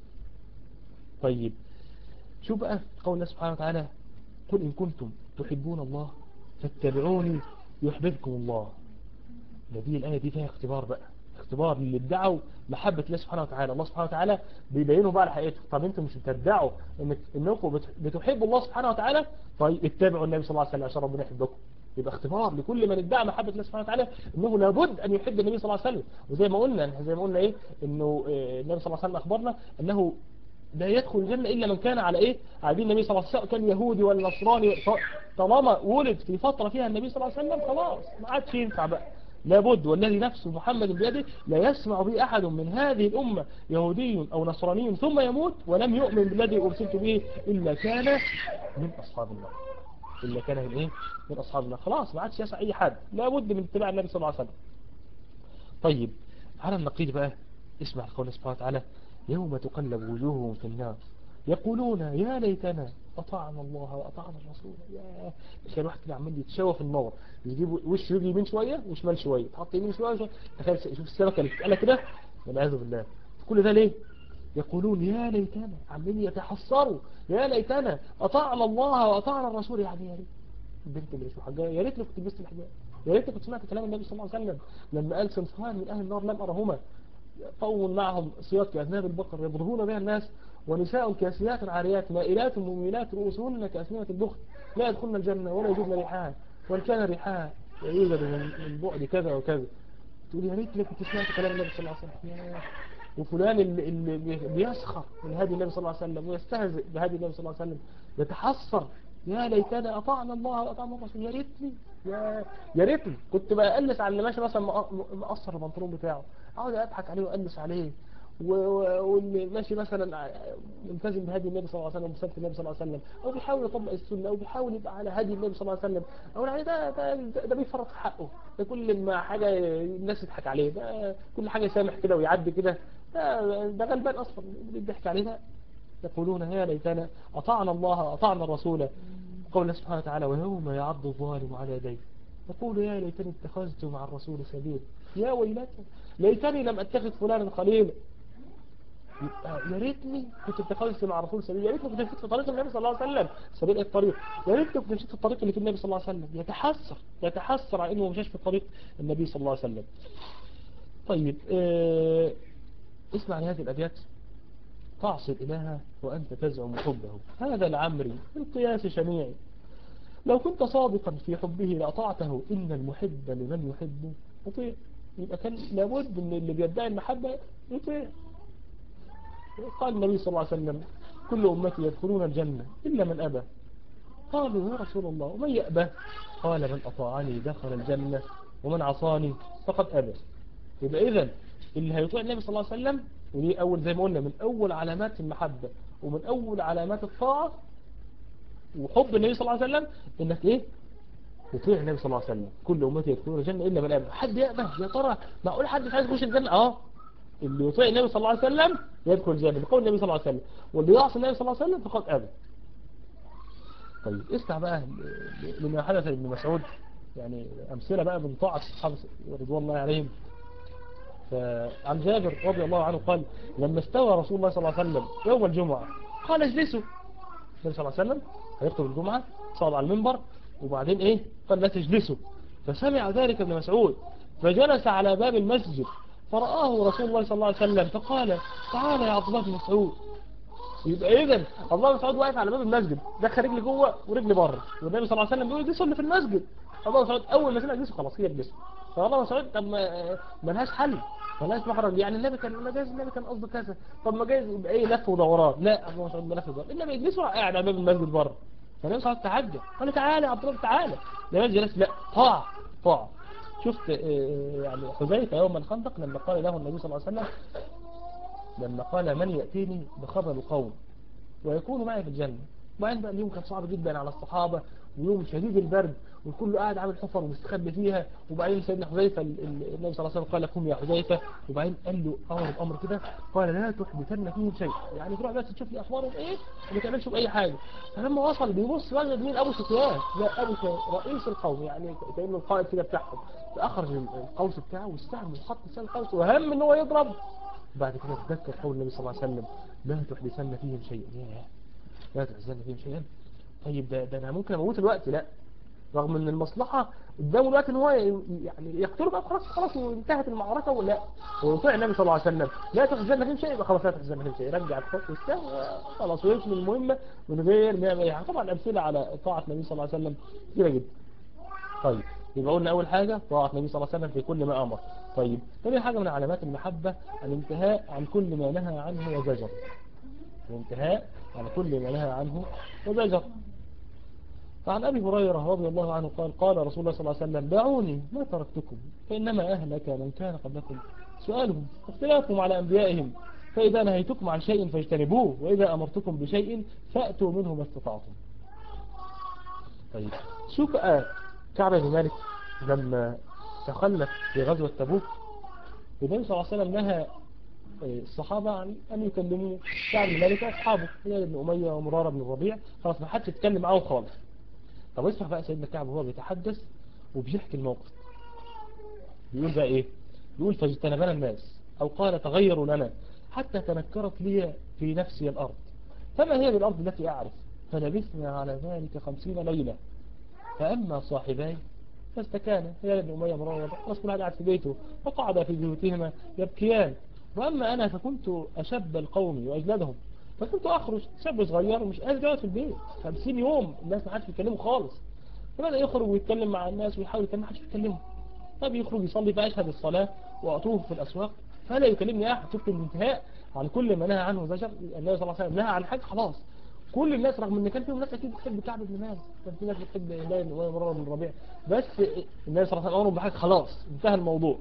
طيب شو بقى قول الله سبحانه وتعالى قل إن كنتم تحبون الله فاتبعوني يحببكم الله دي الآية دي فيها اختبار بقى اختبار اللي ادعوا محبة الله سبحانه وتعالى الله سبحانه وتعالى بيبينوا بقى لحقيقته طب انتم مش بتدعوا انك انكم بتحبوا الله سبحانه وتعالى طيب اتبعوا النبي صلى الله عليه وسلم عشان ربنا يحبكم يبقى اختبار لكل من ادعى محبة الله سبحانه وتعالى انه لابد ان يحب النبي صلى الله عليه وسلم وزي ما قلنا زي ما قلنا ايه انه النبي صلى الله عليه وسلم اخبرنا انه لا يدخل الجنة إلا من كان على إيه على دين النبي صلى الله عليه وسلم كان يهودي ولا نصراني طالما ولد في فترة فيها النبي صلى الله عليه وسلم خلاص ما عادش ينفع بقى لابد والذي نفس محمد بيده لا يسمع به أحد من هذه الأمة يهودي أو نصراني ثم يموت ولم يؤمن بالذي أرسلت به إلا كان من أصحاب النار إلا كان من إيه من أصحاب النار خلاص ما عادش يسع أي حد لابد من اتباع النبي صلى الله عليه وسلم طيب على النقيض بقى اسمع القول سبحانه وتعالى يوم تقلب وجوههم في النار يقولون يا ليتنا أطعنا الله وأطعنا الرسول يا مش الواحد كده عمال يتشوى في النار يجيب وش يجي يمين شوية وشمال شوية تحط يمين شوية وشوية تخيل شوف السمكة اللي بتتقلى كده والعياذ بالله كل ده ليه يقولون يا ليتنا عمالين يتحسروا يا ليتنا أطعنا الله وأطعنا الرسول يعني يا ريت البنت اللي مش محجبة يا ريت كنت لبست الحجاب يا ريت كنت سمعت كلام النبي صلى الله عليه وسلم لما قال صنفان من أهل النار لم أرهما قوم معهم سياط كأذناب البقر يضربون بها الناس ونساء كاسيات عاريات مائلات مميلات رؤوسهن كأسنمة البخت لا يدخلن الجنة ولا يجوزن ريحها وإن كان ريحها يوجد من بعد كذا وكذا تقول يا ريت لك كنت سمعت كلام النبي صلى الله عليه وسلم وفلان اللي, اللي بيسخر من هدي النبي صلى الله عليه وسلم ويستهزئ بهدي النبي صلى الله عليه وسلم يتحسر يا ليتنا أطعنا الله وأطعنا الرسول يا ريتني يا يا ريتني كنت بقلس على اللي ماشي مثلا مقصر البنطلون بتاعه اقعد اضحك عليه واقلس عليه واللي ماشي مثلا ملتزم بهدي النبي صلى الله عليه وسلم ومسلم النبي صلى الله عليه وسلم او بيحاول يطبق السنه او بيحاول يبقى على هدي النبي صلى الله عليه وسلم او يعني ده ده, ده, ده بيفرط في حقه ده كل ما حاجه الناس تضحك عليه ده كل حاجه يسامح كده ويعدي كده ده ده غلبان أصلا بيضحك علينا يقولون يا ليتنا أطعنا الله أطعنا الرسول قول الله سبحانه وتعالى ويوم يعض الظالم على يديه يقول يا ليتني اتخذت مع الرسول سبيل يا ويلتى ليتني لم اتخذ فلانا خليلا يا ريتني كنت اتخذت مع الرسول سبيل يا ريتني كنت مشيت في طريق النبي صلى الله عليه وسلم سبيل ايه الطريق يا ريتني كنت مشيت في الطريق اللي في النبي صلى الله عليه وسلم يتحسر يتحسر على انه مشاش في طريق النبي صلى الله عليه وسلم طيب اه اسمع لهذه الابيات تعصي الإله وأنت تزعم حبه هذا العمري القياس شنيعي لو كنت صادقا في حبه لأطعته إن المحب لمن يحبه يطيع يبقى كان لابد من اللي بيدعي المحبة يطيع قال النبي صلى الله عليه وسلم كل أمتي يدخلون الجنة إلا من أبى قالوا يا رسول الله ومن يأبى قال من أطاعني دخل الجنة ومن عصاني فقد أبى يبقى إذن اللي هيطيع النبي صلى الله عليه وسلم ودي أول زي ما قلنا من أول علامات المحبة ومن أول علامات الطاعة وحب النبي صلى الله عليه وسلم إنك إيه تطيع النبي صلى الله عليه وسلم كل أمتي يدخلون الجنة إلا من أبى حد يأبى يا ترى معقول حد مش عايز يخش الجنة أه اللي يطيع النبي صلى الله عليه وسلم يدخل الجنة بقول النبي صلى الله عليه وسلم واللي يعصي النبي صلى الله عليه وسلم فقد أبى طيب اسمع بقى لما حدث لابن مسعود يعني أمثلة بقى من طاعة الصحابة رضوان الله عليهم فعن جابر رضي الله عنه قال لما استوى رسول الله صلى الله عليه وسلم يوم الجمعة قال اجلسوا النبي صلى الله عليه وسلم هيخطب الجمعة صعد على المنبر وبعدين ايه قال لا تجلسوا فسمع ذلك ابن مسعود فجلس على باب المسجد فرآه رسول الله صلى الله عليه وسلم فقال تعال يا عبد الله بن مسعود يبقى اذا عبد الله بن مسعود واقف على باب المسجد دخل رجلي جوه ورجلي بره والنبي صلى الله عليه وسلم بيقول دي صلي في المسجد عبد الله بن مسعود اول ما سمع يجلسوا خلاص هي يجلسوا فعبد الله بن مسعود طب ما ملهاش حل ملهاش مخرج يعني النبي كان ما جايز النبي كان قصده كذا طب ما جايز يبقى ايه لف ودوران لا عبد الله بن مسعود ما لف ودوران النبي يجلسوا قاعد على باب المسجد بره فالنبي صلى الله عليه وسلم تعجب قال تعالى يا عبد الله تعالى لا جلس لا طاع طاع شفت يعني حذيفه يوم الخندق لما قال له النبي صلى الله عليه وسلم لما قال من يأتيني بخبر قوم ويكون معي في الجنة وبعدين بقى اليوم كان صعب جدا على الصحابة ويوم شديد البرد والكل قاعد عامل حفر ومستخبي فيها وبعدين سيدنا حذيفة النبي صلى الله عليه وسلم قال قم يا حذيفة وبعدين قال له امر بامر كده قال لا تحدثن فيهم شيء يعني تروح بس تشوف لي اخبارهم ايه وما تعملش باي حاجه فلما وصل بيبص وجد مين ابو سفيان لا ابو سفيان رئيس القوم يعني كانه القائد كده بتاعهم فاخرج القوس بتاعه والسهم وحط سهم القوس وهم ان هو يضرب بعد كده تذكر قول النبي صلى الله عليه وسلم لا تحدثن فيهم شيئا لا تحدثن فيهم شيئا طيب ده, ده انا ممكن اموت الوقت لا رغم ان المصلحة قدامه الوقت ان هو يعني يقتله بقى خلاص خلاص وانتهت المعركة ولا ويطيع النبي صلى الله عليه وسلم لا تحزن فيهم شيء يبقى خلاص لا تحزن فيهم شيء رجع الخط والسهم خلاص ويكمل المهمة من غير ما يعمل اي حاجة طبعا الامثلة على طاعة النبي صلى الله عليه وسلم كثيرة جدا طيب يبقى قلنا اول حاجة طاعة النبي صلى الله عليه وسلم في كل ما امر طيب ثاني حاجة من علامات المحبة الانتهاء عن كل ما نهى عنه وزجر الانتهاء عن كل ما نهى عنه وزجر فعن أبي هريرة رضي الله عنه قال قال رسول الله صلى الله عليه وسلم دعوني ما تركتكم فإنما أهلك من كان قبلكم سؤالهم اختلافهم على أنبيائهم فإذا نهيتكم عن شيء فاجتنبوه وإذا أمرتكم بشيء فأتوا منه ما استطعتم طيب شوف كعب بن مالك لما تخلف في غزوة تبوك النبي صلى الله عليه وسلم نهى الصحابة عن أن يكلموا كعب بن مالك أصحابه هلال بن أمية ومرارة بن الربيع خلاص ما حدش يتكلم معاهم خالص طب اسمع بقى سيدنا كعب وهو بيتحدث وبيحكي الموقف بيقول بقى ايه بيقول فاجتنبنا الناس او قال تغيروا لنا حتى تنكرت لي في نفسي الارض فما هي بالارض التي اعرف فلبثنا على ذلك خمسين ليلة فاما صاحباي فاستكانا هلال بن امية مرارة خلاص كل واحد قاعد في بيته وقعد في بيوتهما يبكيان واما انا فكنت اشب القوم واجلدهم فكنت اخرج شاب صغير ومش قادر يقعد في البيت 50 يوم الناس ما حدش بيتكلموا خالص فبدا يخرج ويتكلم مع الناس ويحاول يتكلم ما حدش بيتكلمه طب يخرج يصلي فاشهد الصلاه واطوف في الاسواق فلا يكلمني احد شفت الانتهاء عن كل ما نهى عنه زجر النبي صلى الله عليه وسلم نهى عن حاجه خلاص كل الناس رغم ان كان فيهم ناس اكيد بتحب كعب بن مالك كان في ناس بتحب هلال ومرار بن الربيع بس النبي صلى الله عليه وسلم امرهم بحاجه خلاص انتهى الموضوع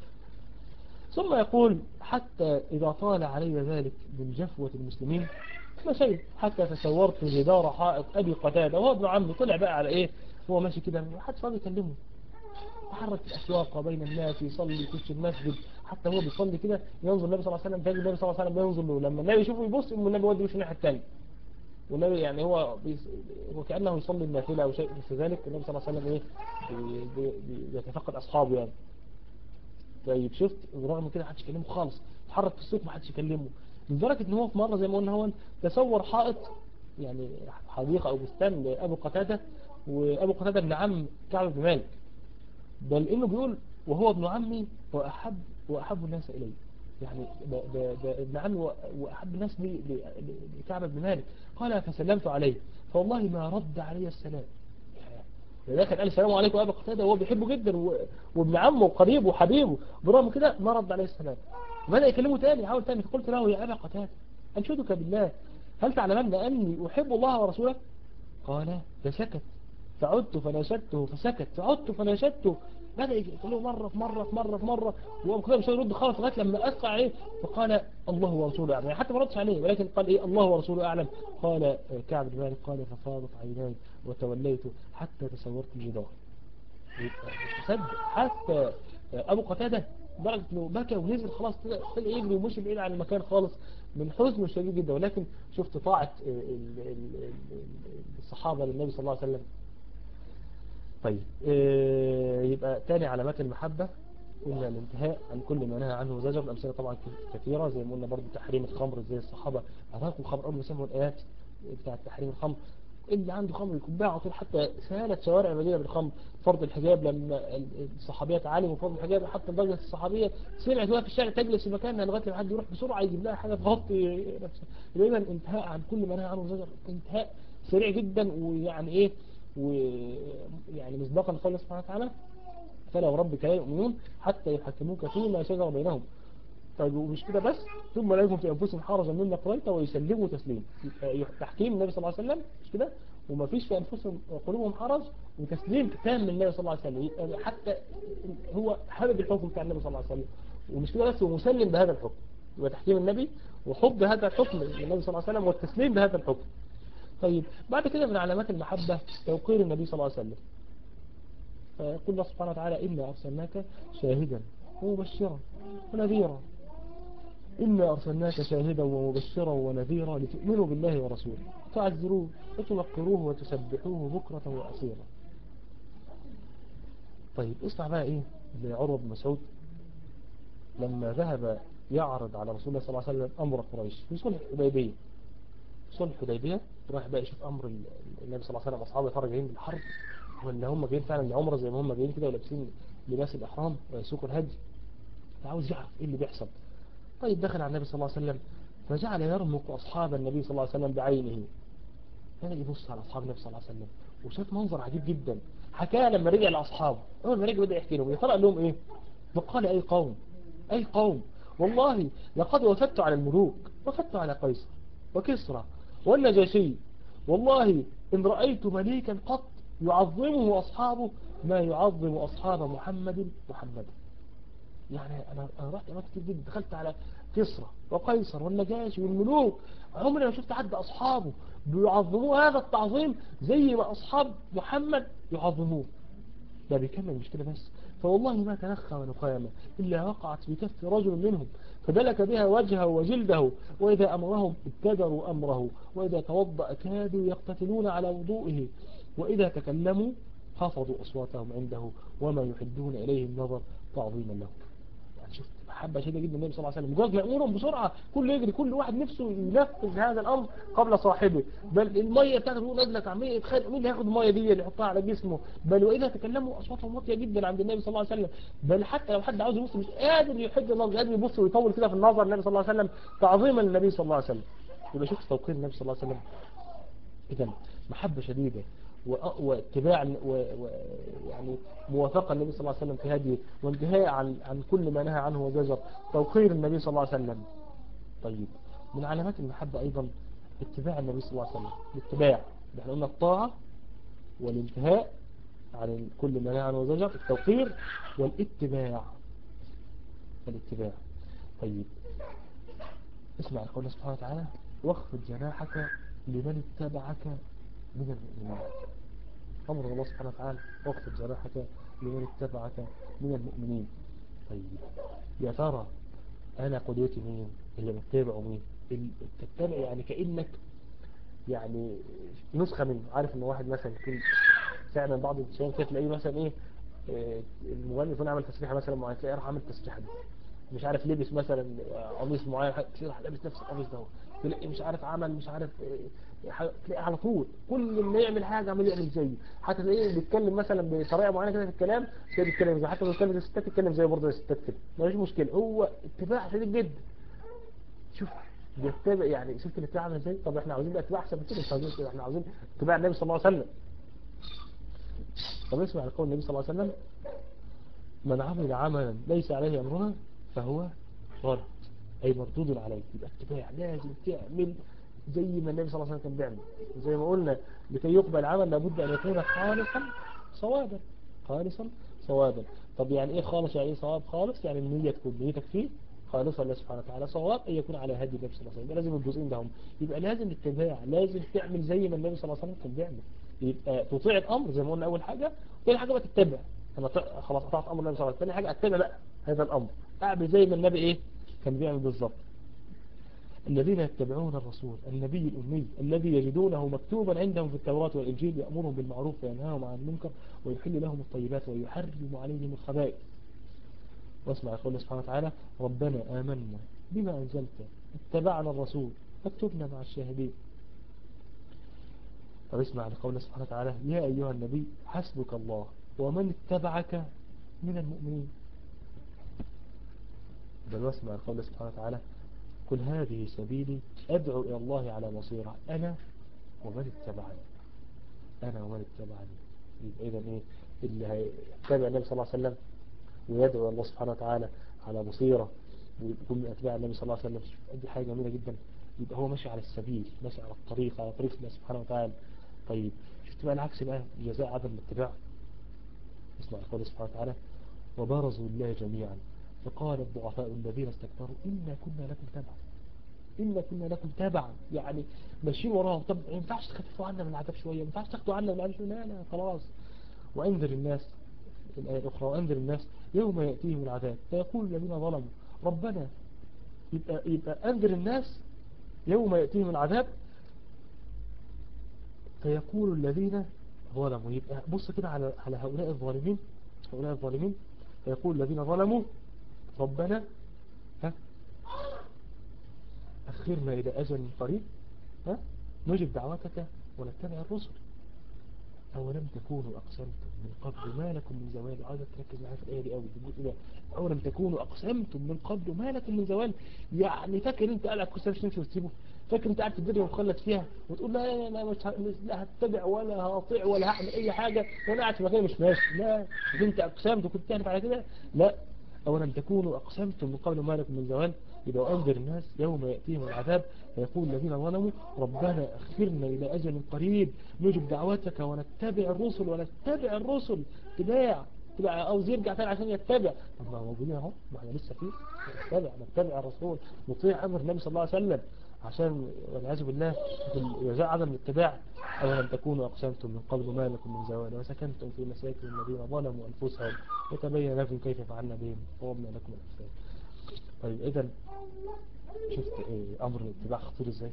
ثم يقول حتى إذا طال علي ذلك من جفوة المسلمين مشيت حتى تصورت جدار حائط أبي قتادة وهو ابن عمي طلع بقى على إيه هو ماشي كده ما حدش راضي يكلمه يتحرك في الأسواق وبين الناس يصلي يخش المسجد حتى هو بيصلي كده ينظر النبي صلى الله عليه وسلم تجد النبي صلى الله عليه وسلم ينظر له لما النبي يشوفه يبص يقوم النبي يودي وشه الناحية الثانية والنبي يعني هو بيس... وكأنه يصلي النافلة أو شيء مثل ذلك النبي صلى الله عليه وسلم إيه بي... بي... بيتفقد أصحابه يعني طيب شفت برغم من كده محدش يكلمه خالص اتحرك في السوق محدش يكلمه لدرجة ان هو في مرة زي ما قلنا هو تصور حائط يعني حديقة او بستان لابو قتادة وابو قتادة ابن عم كعب بن مالك بل انه بيقول وهو ابن عمي واحب واحب الناس الي يعني ده, ده, ده ابن عمي واحب الناس لي لكعب بن مالك قال فسلمت عليه فوالله ما رد علي السلام لكن قال السلام عليكم يا ابا قتاده وهو بيحبه جدا و... وابن عمه وقريبه وحبيبه برغم كده ما رد عليه السلام بدأ يكلمه تاني حاول تاني فقلت له يا ابا قتاده انشدك بالله هل تعلمن اني احب الله ورسوله قال فسكت فعدت فناشدته فسكت فعدت فناشدته بدأ يقول له مرة في مرة في مرة في مرة وابو قتاده مش هيرد خالص لغايه لما اسقع عليه فقال الله ورسوله اعلم يعني حتى ما ردش عليه ولكن قال ايه الله ورسوله اعلم قال كعب بن مالك قال ففاضت عيناي وتوليت حتى تصورت الجدار تصدق حتى ابو قتادة درجة انه بكى ونزل خلاص طلع يجري ومشي بعيد عن المكان خالص من حزنه الشديد جدا ولكن شفت طاعة الصحابة للنبي صلى الله عليه وسلم طيب يبقى تاني علامات المحبة قلنا الانتهاء عن كل ما نهى عنه وزجر الأمثلة طبعا كثيرة زي ما قلنا برضو تحريم الخمر زي الصحابة أراكم الخمر أول ما سمعوا الآيات بتاعة تحريم الخمر اللي عنده خمر يكبها على طول حتى سالت شوارع المدينة بالخمر فرض الحجاب لما الصحابيات علموا فرض الحجاب حتى درجة الصحابية سمعت وهي في الشارع تجلس في مكانها لغاية لما حد يروح بسرعة يجيب لها حاجة تغطي نفسها دايما انتهاء عن كل ما نهى عنه وزجر انتهاء سريع جدا ويعني ايه ويعني مصداقا لقول الله سبحانه وتعالى فلا وربك لا يؤمنون حتى يحكموك فيما شجر بينهم طيب ومش كده بس ثم لا يكون في أنفسهم حرجا مما قضيت ويسلموا تسليم تحكيم النبي صلى الله عليه وسلم مش كده وما فيش في أنفسهم قلوبهم حرج وتسليم تام من النبي صلى الله عليه وسلم يعني حتى هو حابب الحكم بتاع النبي صلى الله عليه وسلم ومش كده بس هو مسلم بهذا الحكم يبقى تحكيم النبي وحب هذا الحكم للنبي صلى الله عليه وسلم والتسليم بهذا الحكم طيب بعد كده من علامات المحبة توقير النبي صلى الله عليه وسلم فيقول الله سبحانه وتعالى إنا أرسلناك شاهدا ومبشرا ونذيرا إنا أرسلناك شاهدا ومبشرا ونذيرا لتؤمنوا بالله ورسوله تعذروه وتوقروه وتسبحوه بكرة وأصيرا طيب اسمع بقى إيه لعروة بن مسعود لما ذهب يعرض على رسول الله صلى الله عليه وسلم أمر قريش في صلح الحديبية صلح الحديبية راح بقى يشوف أمر النبي صلى الله عليه وسلم أصحابه ترى جايين بالحرب ولا هم جايين فعلا العمرة زي ما هم جايين كده ولابسين لباس الإحرام ويسوقوا الهدي فعاوز يعرف إيه اللي بيحصل طيب دخل على النبي صلى الله عليه وسلم فجعل يرمق أصحاب النبي صلى الله عليه وسلم بعينه بدأ يبص على أصحاب النبي صلى الله عليه وسلم وشاف منظر عجيب جدا حكاه لما رجع لأصحابه أول ما رجع بدأ يحكي لهم يطلع لهم إيه فقال أي قوم أي قوم والله لقد وفدت على الملوك وفدت على قيصر وكسرى والنجاشي والله إن رأيت مليكا قط يعظمه أصحابه ما يعظم أصحاب محمد محمد يعني أنا أنا رحت أماكن كتير جدا دخلت على كسرى وقيصر والنجاشي والملوك عمري ما شفت حد أصحابه بيعظموه هذا التعظيم زي ما أصحاب محمد يعظموه ده بيكمل مش كده بس فوالله ما تنخى ونقامة إلا وقعت في كف رجل منهم فدلك بها وجهه وجلده وإذا أمرهم ابتدروا أمره وإذا توضأ كادوا يقتتلون على وضوئه وإذا تكلموا خفضوا أصواتهم عنده وما يحدون إليه النظر تعظيما له يعني شفت محبة شديدة جدا النبي صلى الله عليه وسلم مجرد ما يأمرهم بسرعة كل يجري كل واحد نفسه ينفذ هذا الأمر قبل صاحبه بل المية بتاعته تقول نازلة عمية يتخيل مين اللي هياخد المية دي اللي يحطها على جسمه بل وإذا تكلموا أصواتهم واطية جدا عند النبي صلى الله عليه وسلم بل حتى لو حد عاوز يبص مش قادر يحد النظر قادر يبص ويطول كده في النظر النبي صلى الله عليه وسلم تعظيما للنبي صلى الله عليه وسلم يبقى شوف توقير النبي صلى الله عليه وسلم إذا محبة شديدة واتباع ويعني موافقة النبي صلى الله عليه وسلم في هديه وانتهاء عن عن كل ما نهى عنه وزجر توقير النبي صلى الله عليه وسلم طيب من علامات المحبة أيضا اتباع النبي صلى الله عليه وسلم الاتباع احنا قلنا الطاعة والانتهاء عن كل ما نهى عنه وزجر التوقير والاتباع الاتباع طيب اسمع قول سبحانه وتعالى واخفض جناحك لمن اتبعك من المؤمنين أمر الله سبحانه وتعالى واخفض جناحك لمن اتبعك من المؤمنين طيب يا ترى أنا قدوتي مين اللي بتتابعه مين اللي بتتبع يعني كأنك يعني نسخة منه عارف ان واحد مثلا يكون فعلا بعض الشباب كده تلاقيه مثلا ايه آه، المغني يكون عمل تسريحه مثلا معينه تلاقيه راح عامل التسريحه دي مش عارف لبس مثلا قميص معين تلاقيه راح لابس نفس القميص ده تلاقيه مش عارف عمل مش عارف آه، ح- تلاقيه على طول كل ما يعمل حاجه عمال يعمل زيه حتى تلاقيه بيتكلم مثلا بطريقه معينه كده في الكلام تلاقيه بيتكلم زي حتى لو بيتكلم زي الستات يتكلم زي برضه زي الستات كده مفيش مشكله هو اتباع شديد جدا شوف بيتبع يعني شفت الاتباع عامل ازاي طب احنا عاوزين بقى اتباع احسن من كده مش عاوزين كده احنا عاوزين اتباع النبي صلى الله عليه وسلم طب اسمع لقول النبي صلى الله عليه وسلم من عمل عملا ليس عليه امرنا فهو رد اي مردود عليه يبقى اتباع لازم تعمل زي ما النبي صلى الله عليه وسلم كان بيعمل زي ما قلنا لكي يقبل العمل لابد ان يكون خالصا صوابا خالصا صوابا طب يعني ايه خالص يعني ايه صواب خالص يعني النية تكون نيتك فيه خالصة لله سبحانه وتعالى صواب أن يكون على هدي النبي صلى الله عليه وسلم يبقى لازم الجزئين ده هم يبقى لازم اتباع لازم تعمل زي ما النبي صلى الله عليه وسلم كان بيعمل يبقى تطيع الأمر زي ما قلنا أول حاجة ثاني حاجة بقى تتبع أنا ط- خلاص قطعت أمر النبي صلى الله عليه وسلم ثاني حاجة أتبع بقى هذا الأمر أعمل زي ما النبي إيه كان بيعمل بالظبط الذين يتبعون الرسول النبي الأمي الذي يجدونه مكتوبا عندهم في التوراة والإنجيل يأمرهم بالمعروف وينهاهم عن المنكر ويحل لهم الطيبات ويحرم عليهم الخبائث واسمع يقول الله سبحانه وتعالى ربنا آمنا بما أنزلت اتبعنا الرسول فاكتبنا مع الشاهدين طب اسمع لقول الله سبحانه وتعالى يا أيها النبي حسبك الله ومن اتبعك من المؤمنين بل واسمع لقول الله سبحانه وتعالى قل هذه سبيلي أدعو إلى الله على بصيرة أنا ومن اتبعني أنا ومن اتبعني يبقى إذا إيه اللي هيتبع النبي صلى الله عليه وسلم ويدعو الله سبحانه وتعالى على بصيرة ويكون من أتباع النبي صلى الله عليه وسلم دي حاجة جميلة جدا يبقى هو ماشي على السبيل ماشي على الطريق على طريق الله سبحانه وتعالى طيب شفت بقى العكس بقى جزاء عدم الاتباع اسمع قول سبحانه وتعالى وبرزوا الله جميعا فقال الضعفاء الذين استكبروا إنا كنا لكم تبعا إنا كنا لكم تبعا يعني ماشيين وراهم طب ما ينفعش تخففوا عنا من العذاب شوية ما ينفعش تاخدوا عنا من العذاب شوية لا لا خلاص وانذر الناس في الآية الأخرى وأنذر الناس يوم يأتيهم العذاب فيقول الذين ظلموا ربنا يبقى, يبقى أنذر الناس يوم يأتيهم العذاب فيقول الذين ظلموا يبقى بص كده على على هؤلاء الظالمين هؤلاء الظالمين فيقول الذين ظلموا ربنا ها أخرنا إلى أجل قريب ها نجب دعوتك ونتبع الرسل أولم تكونوا أقسمتم من قبل ما لكم من زوال عايزة تركز معايا في الآية دي قوي الجزء ده أولم تكونوا أقسمتم من قبل ما لكم من زوال يعني فاكر أنت قاعد على الكرسي مش تمشي وتسيبه فاكر أنت قاعد في الدنيا ومخلد فيها وتقول لا لا لا مش ه- لا هتبع ولا هطيع ولا هعمل أي حاجة وأنا قاعد في مكاني مش ماشي لا مش أنت أقسمت وكنت تعرف على كده لا أولم تكونوا أقسمتم من قبل ما لكم من زوال يبقى أنذر الناس يوم يأتيهم العذاب فيقول الذين ظلموا ربنا أخرنا إلى أجل قريب نجب دعوتك ونتبع الرسل ونتبع الرسل اتباع تبع عاوز يرجع تاني عشان يتبع طب ما موجودين اهو ما احنا لسه فيه نتبع نتبع الرسول نطيع امر النبي صلى الله عليه وسلم عشان والعياذ بالله في جزاء عدم الاتباع أولم تكونوا أقسمتم من قبل ما لكم من زوال وسكنتم في مساكن الذين ظلموا أنفسهم وتبين لكم كيف فعلنا بهم ووضنا لكم الأمثال طيب إذا شفت إيه أمر الاتباع خطير إزاي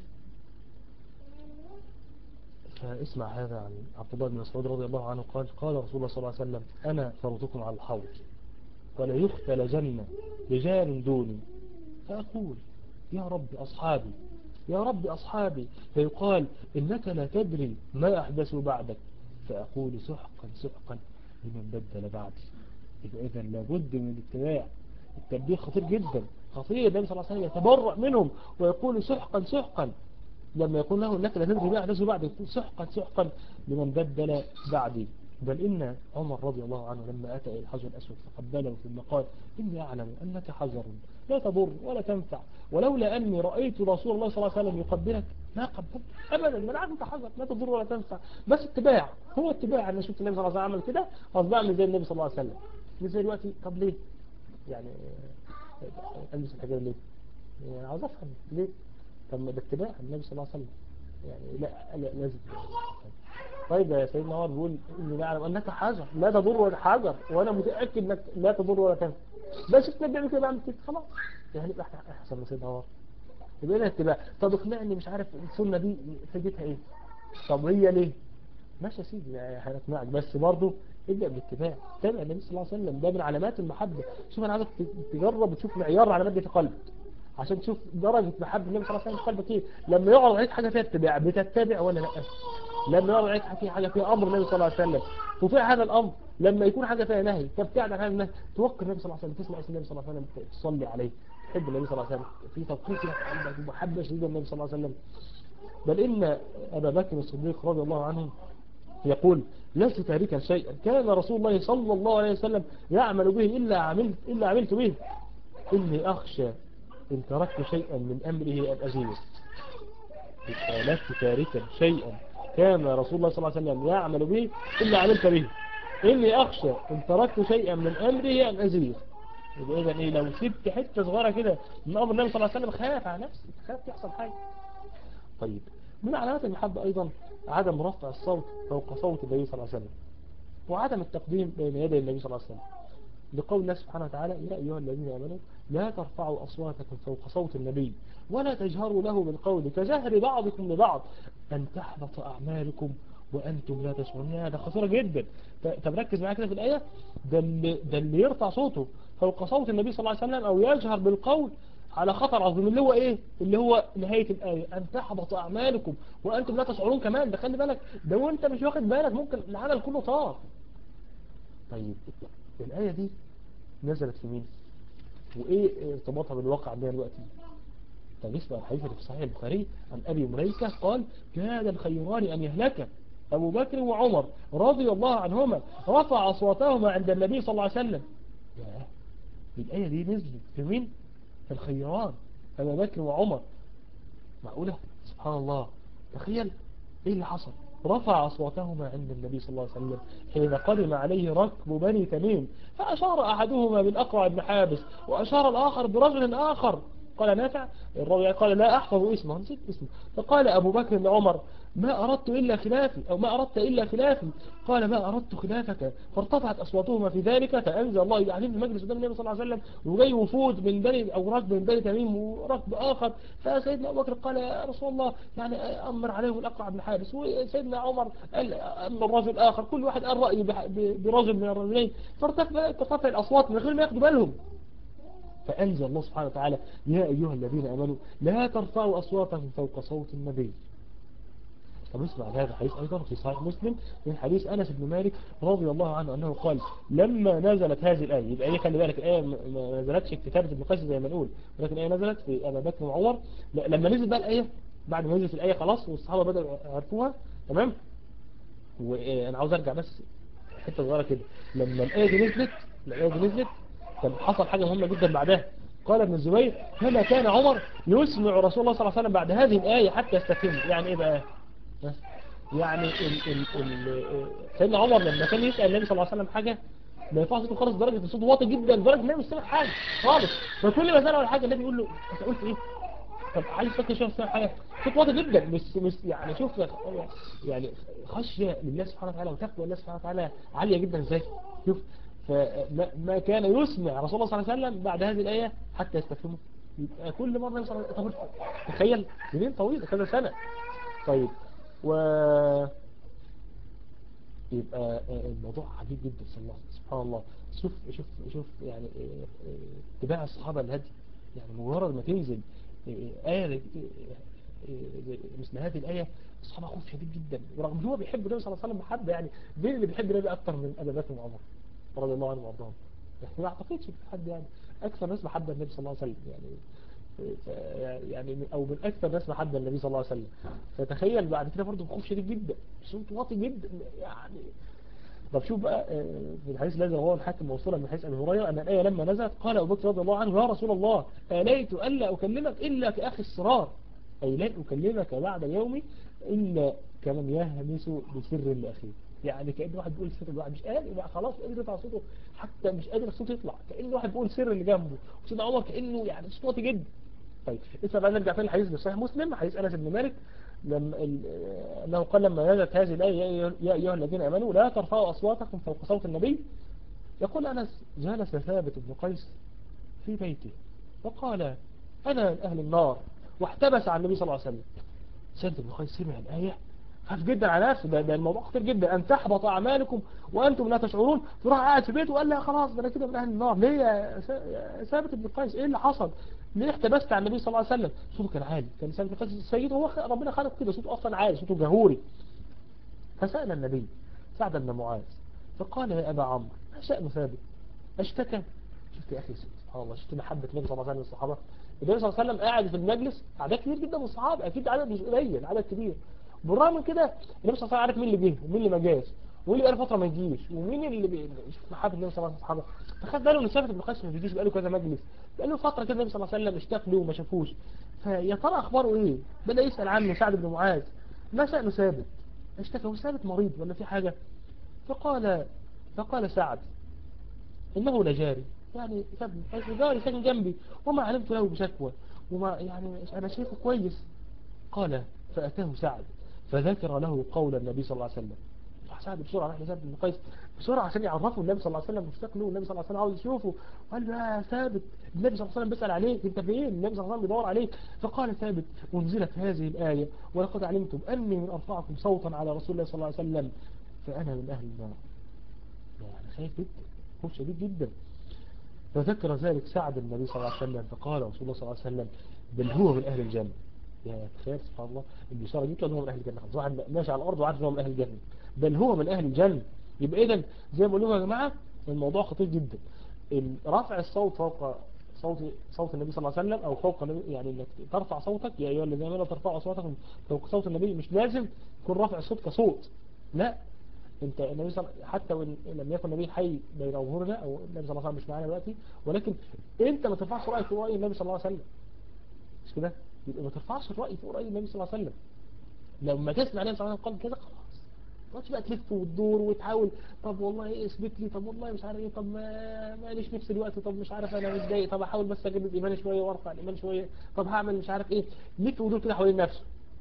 فاسمع هذا عن عبد الله بن مسعود رضي الله عنه قال قال رسول الله صلى الله عليه وسلم أنا فرضكم على الحوض ولا يختل جنة رجال دوني فأقول يا رب أصحابي يا رب أصحابي فيقال إنك لا تدري ما أحدثوا بعدك فأقول سحقا سحقا لمن بدل بعدي يبقى إذا لابد من الاتباع التبليغ خطير جدا خطير النبي صلى الله عليه وسلم يتبرأ منهم ويقول سحقا سحقا لما يقول له انك لا تدري ما احدث بعد يقول سحقا سحقا لمن بدل بعدي بل إن عمر رضي الله عنه لما أتى إلى الحجر الأسود فقبله ثم قال إني أعلم أنك حجر لا تضر ولا تنفع ولولا أني رأيت رسول الله صلى الله عليه وسلم يقبلك ما قبلت أبدا ما عارف أنت حجر لا تضر ولا تنفع بس اتباع هو اتباع أنا شفت النبي صلى الله عليه وسلم عمل كده خلاص بعمل زي النبي صلى الله عليه وسلم مش زي دلوقتي طب ليه يعني ألبس الحجاب ليه يعني عاوز أفهم ليه طب ما ده اتباع النبي صلى الله عليه وسلم يعني لا, لا لازم طيب يا سيدنا عمر بيقول اني لا اعلم انك حجر لا تضر ولا حجر وانا متاكد انك لا تضر ولا تنفع بس انت بتعمل كده بعمل كده خلاص يعني يبقى احنا احسن من سيدنا عمر يبقى لها اتباع طب اقنعني مش عارف السنه دي فايدتها ايه طب هي ليه ماشي يا سيدي يعني هنقنعك بس برضه ابدا بالاتباع تابع النبي صلى الله عليه وسلم ده من علامات المحبه شوف انا عايزك تجرب وتشوف معيار علامات دي في قلبك عشان تشوف درجه محبه النبي صلى الله عليه وسلم في قلبك ايه لما يعرض عليك حاجه فيها اتباع بتتبع ولا لا لما يعرض عليك في حاجه فيها امر النبي صلى الله عليه وسلم وفيها هذا الامر لما يكون حاجه فيها نهي تبتعد عن هذا النهي توقر النبي صلى الله عليه وسلم تسمع اسم النبي صلى الله عليه وسلم تصلي عليه تحب النبي صلى الله عليه وسلم في توقيت في قلبك ومحبه شديده للنبي صلى الله عليه وسلم بل ان ابا بكر الصديق رضي الله عنه يقول لست تاركا شيئا كان رسول الله صلى الله عليه وسلم يعمل به إلا عملت, إلا عملت به إني أخشى إن تركت شيئا من أمره أن أزيله لست تاركا شيئا كان رسول الله صلى الله عليه وسلم يعمل به إلا عملت به إني أخشى إن تركت شيئا من أمره أن أزيله يبقى إذا إيه لو سبت حتة صغيرة كده من أمر النبي صلى الله عليه وسلم خاف على نفسي خاف يحصل حاجة طيب من علامات المحبة أيضا عدم رفع الصوت فوق صوت النبي صلى الله عليه وسلم وعدم التقديم بين يدي النبي صلى الله عليه وسلم لقول الله سبحانه وتعالى يا أيها الذين آمنوا لا ترفعوا أصواتكم فوق صوت النبي ولا تجهروا له بالقول كجهر بعضكم لبعض أن تحبط أعمالكم وأنتم لا تشعرون هذا خطيرة جدا طب ركز معايا كده في الآية ده اللي, ده اللي يرفع صوته فوق صوت النبي صلى الله عليه وسلم أو يجهر بالقول على خطر عظيم اللي هو ايه اللي هو نهاية الآية ان تحبط اعمالكم وانتم لا تشعرون كمان ده خلي بالك ده وانت مش واخد بالك ممكن العمل كله طار طيب الآية دي نزلت في مين وايه ارتباطها بالواقع عندنا دلوقتي طب اسمع الحديث اللي في صحيح البخاري عن ابي مريكة قال كاد الخيران ان يهلك ابو بكر وعمر رضي الله عنهما رفع اصواتهما عند النبي صلى الله عليه وسلم ياه الآية دي نزلت في مين في الخيران أبا بكر وعمر معقولة سبحان الله تخيل ايه اللي حصل رفع أصواتهما عند النبي صلى الله عليه وسلم حين قدم عليه ركب بني تميم فأشار أحدهما بالأقرع بن حابس وأشار الآخر برجل آخر قال نافع الراوي قال لا أحفظ اسمه نسيت اسمه فقال أبو بكر لعمر ما أردت إلا خلافي أو ما أردت إلا خلافي قال ما أردت خلافك فارتفعت أصواتهما في ذلك فأنزل الله يعني في المجلس قدام النبي صلى الله عليه وسلم وجاي وفود من بني أو ركب من بني تميم وركب آخر فسيدنا أبو بكر قال يا رسول الله يعني أمر عليهم الأقرع بن حارس وسيدنا عمر قال أمر الرجل آخر كل واحد قال رأيه برجل من الرجلين فارتفع الأصوات من غير ما ياخدوا بالهم فأنزل الله سبحانه وتعالى يا أيها الذين أمنوا لا ترفعوا أصواتكم فوق صوت النبي طب اسمع هذا الحديث أيضا في صحيح مسلم من حديث أنس بن مالك رضي الله عنه أنه قال لما نزلت هذه الآية يبقى إيه خلي بالك الآية ما نزلتش في كتابة ابن قيس زي ما نقول ولكن الآية نزلت في أبا بكر وعمر لما نزل بقى الآية بعد ما نزلت الآية خلاص والصحابة بدأوا يعرفوها تمام وأنا عاوز أرجع بس حتة صغيرة كده لما الآية دي نزلت الآية دي نزلت كان حصل حاجة مهمة جدا بعدها قال ابن الزبير فما كان عمر يسمع رسول الله صلى الله عليه وسلم بعد هذه الآية حتى يستفهم يعني ايه بقى يعني ال ال ال سيدنا عمر لما كان يسأل النبي صلى الله عليه وسلم حاجة ما ينفعش صوته خالص درجة الصوت واطي جدا لدرجة ان هي مش سامع حاجة خالص فكل ما سأله على حاجة النبي يقول له انت قلت ايه طب عايز تفكر شوف سامع حاجة صوت واطي جدا مش مش يعني شوف يعني خشية لله سبحانه وتعالى وتقوى الله سبحانه وتعالى عالية جدا ازاي شوف فما كان يسمع رسول الله صلى الله عليه وسلم بعد هذه الآية حتى يستفهمه يبقى كل مرة يوصل طب تخيل سنين طويلة كذا سنة طيب و يبقى الموضوع عجيب جدا سبحان الله شوف شوف شوف يعني اتباع الصحابة الهدي يعني مجرد ما تنزل آية مثل هذه الآية الصحابة خوف شديد جدا ورغم هو بيحب النبي صلى الله عليه وسلم محبة يعني مين اللي بيحب النبي أكثر من أبي بكر وعمر رضي الله عنهم وارضاهم يعني ما اعتقدش في حد يعني اكثر ناس محبه النبي صلى الله عليه وسلم يعني يعني او من اكثر ناس محبه النبي صلى الله عليه وسلم فتخيل بعد كده برضه خوف شديد جدا صوت واطي جدا يعني طب شوف بقى في الحديث الذي رواه الحاكم موصولا من حديث ابي هريره ان الايه لما نزلت قال ابو بكر رضي الله عنه يا رسول الله اليت الا اكلمك الا كاخي الصرار اي لن اكلمك بعد يومي الا كمن يهمس بسر لاخيه يعني كأن واحد بيقول سر الواحد مش قادر بقى خلاص مش قادر يطلع صوته حتى مش قادر الصوت يطلع كأن واحد بيقول سر اللي جنبه وسيدنا عمر كأنه يعني صوت واطي جدا طيب اسمع بقى نرجع تاني الحديث بصحيح مسلم حديث انس بن مالك لما أنه قال لما نزلت هذه الآية يا أيها الذين أمنوا لا ترفعوا أصواتكم فوق صوت النبي يقول أنس جلس ثابت بن قيس في بيته وقال أنا من أهل النار واحتبس عن النبي صلى الله عليه وسلم ثابت بن قيس سمع الآية خاف جدا على نفسه ده, ده الموضوع خطير جدا أن تحبط أعمالكم وأنتم لا تشعرون فراح قاعد في بيته وقال لا خلاص ده أنا كده من أهل النار ليه يا ثابت بن قيس إيه اللي حصل ليه احتبست عن النبي صلى الله عليه وسلم صوته كان عالي كان ثابت بن قيس السيد هو ربنا خلق كده صوته أصلا عالي صوته جهوري فسأل النبي سعد بن معاذ فقال يا أبا عمرو ما شأن ثابت اشتكى شفت يا أخي سبحان الله شفت محبة النبي صلى الله عليه وسلم الصحابة النبي صلى الله عليه وسلم قاعد في المجلس أعداد كبير جدا من الصحابة أكيد عدد مش قليل عدد كبير بالرغم من كده النبي صلى الله عليه وسلم عارف مين اللي جه ومين اللي ما جاش ومين اللي بقاله فترة ما يجيش ومين اللي بي... شوف محبة النبي صلى الله عليه وسلم فخد باله ان ثابت بن قيس ما بيجيش بقاله كذا مجلس بقاله فترة كده النبي صلى الله عليه وسلم اشتاق له وما شافوش فيا ترى اخباره ايه بدأ يسأل عنه سعد بن معاذ ما شأنه ثابت اشتكى هو ثابت مريض ولا في حاجة فقال فقال سعد انه لجاري يعني جاري ساكن جنبي وما علمت له بشكوى وما يعني انا شايفه كويس قال فأتاه سعد فذكر له قول النبي صلى الله عليه وسلم راح سعد بسرعة راح لسعد بن قيس بسرعة عشان يعرفه النبي صلى الله عليه وسلم مشتاق له النبي صلى الله عليه وسلم عاوز يشوفه قال له يا ثابت النبي صلى الله عليه وسلم بيسأل عليك انت فين النبي صلى الله عليه وسلم بيدور عليك فقال ثابت انزلت هذه الآية ولقد علمتم أني من أرفعكم صوتا على رسول الله صلى الله عليه وسلم فأنا من أهل النار يعني خايف جدا خوف شديد جدا فذكر ذلك سعد النبي صلى الله عليه وسلم فقال رسول الله صلى الله عليه وسلم بل هو من أهل الجنة يا تخيل سبحان الله البشارة دي كان هو من أهل الجنة خلاص واحد ماشي على الأرض وعارف هو من أهل الجنة بل هو من أهل الجنة يبقى إذا زي ما بقول يا جماعة الموضوع خطير جدا رفع الصوت فوق صوت صوت النبي صلى الله عليه وسلم أو فوق يعني انك ترفع صوتك يا أيها الذين آمنوا ترفعوا أصواتكم فوق صوت النبي مش لازم يكون رفع الصوت كصوت لا انت النبي صلى حتى وان لم يكن النبي حي بين ظهورنا او النبي صلى الله عليه وسلم مش معانا دلوقتي ولكن انت ما ترفعش رايك فوق راي النبي صلى الله عليه وسلم مش كده يبقى ما ترفعش الراي فوق راي النبي صلى الله عليه وسلم لما تسمع النبي صلى الله عليه وسلم قال كده خلاص ما تقعدش بقى تلف وتدور وتحاول طب والله اثبت لي طب والله مش عارف ايه طب ما ماليش نفس الوقت طب مش عارف انا متضايق طب احاول بس اجدد ايماني شويه وارفع الايمان شويه طب هعمل مش عارف ايه لف ودور كده حوالين نفسه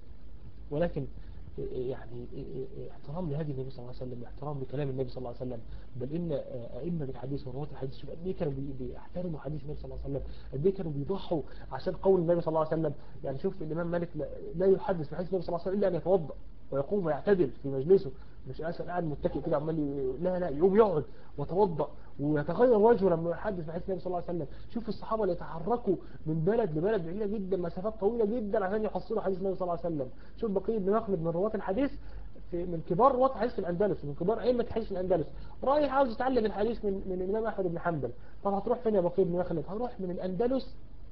ولكن يعني احترام لهدي النبي صلى الله عليه وسلم احترام لكلام النبي صلى الله عليه وسلم بل ان ائمه الحديث ورواه الحديث شوف قد ايه كانوا بيحترموا حديث النبي صلى الله عليه وسلم قد ايه كانوا بيضحوا عشان قول النبي صلى الله عليه وسلم يعني شوف الامام مالك لا يحدث بحديث النبي صلى الله عليه وسلم الا ان يتوضا ويقوم ويعتدل في مجلسه مش اسال قاعد متكئ كده عمال لا لا يقوم يقعد ويتوضا ويتغير وجهه لما يحدث بحديث النبي صلى الله عليه وسلم شوف الصحابه اللي يتحركوا من بلد لبلد بعيده جدا مسافات طويله جدا عشان يحصلوا حديث النبي صلى الله عليه وسلم شوف بقيه بن مخلد من رواه الحديث في من كبار رواه حديث في الاندلس من كبار ائمه حديث في الاندلس رايح عاوز يتعلم الحديث من من الامام احمد بن حنبل طب هتروح فين يا بقيه بن مخلد هروح من الاندلس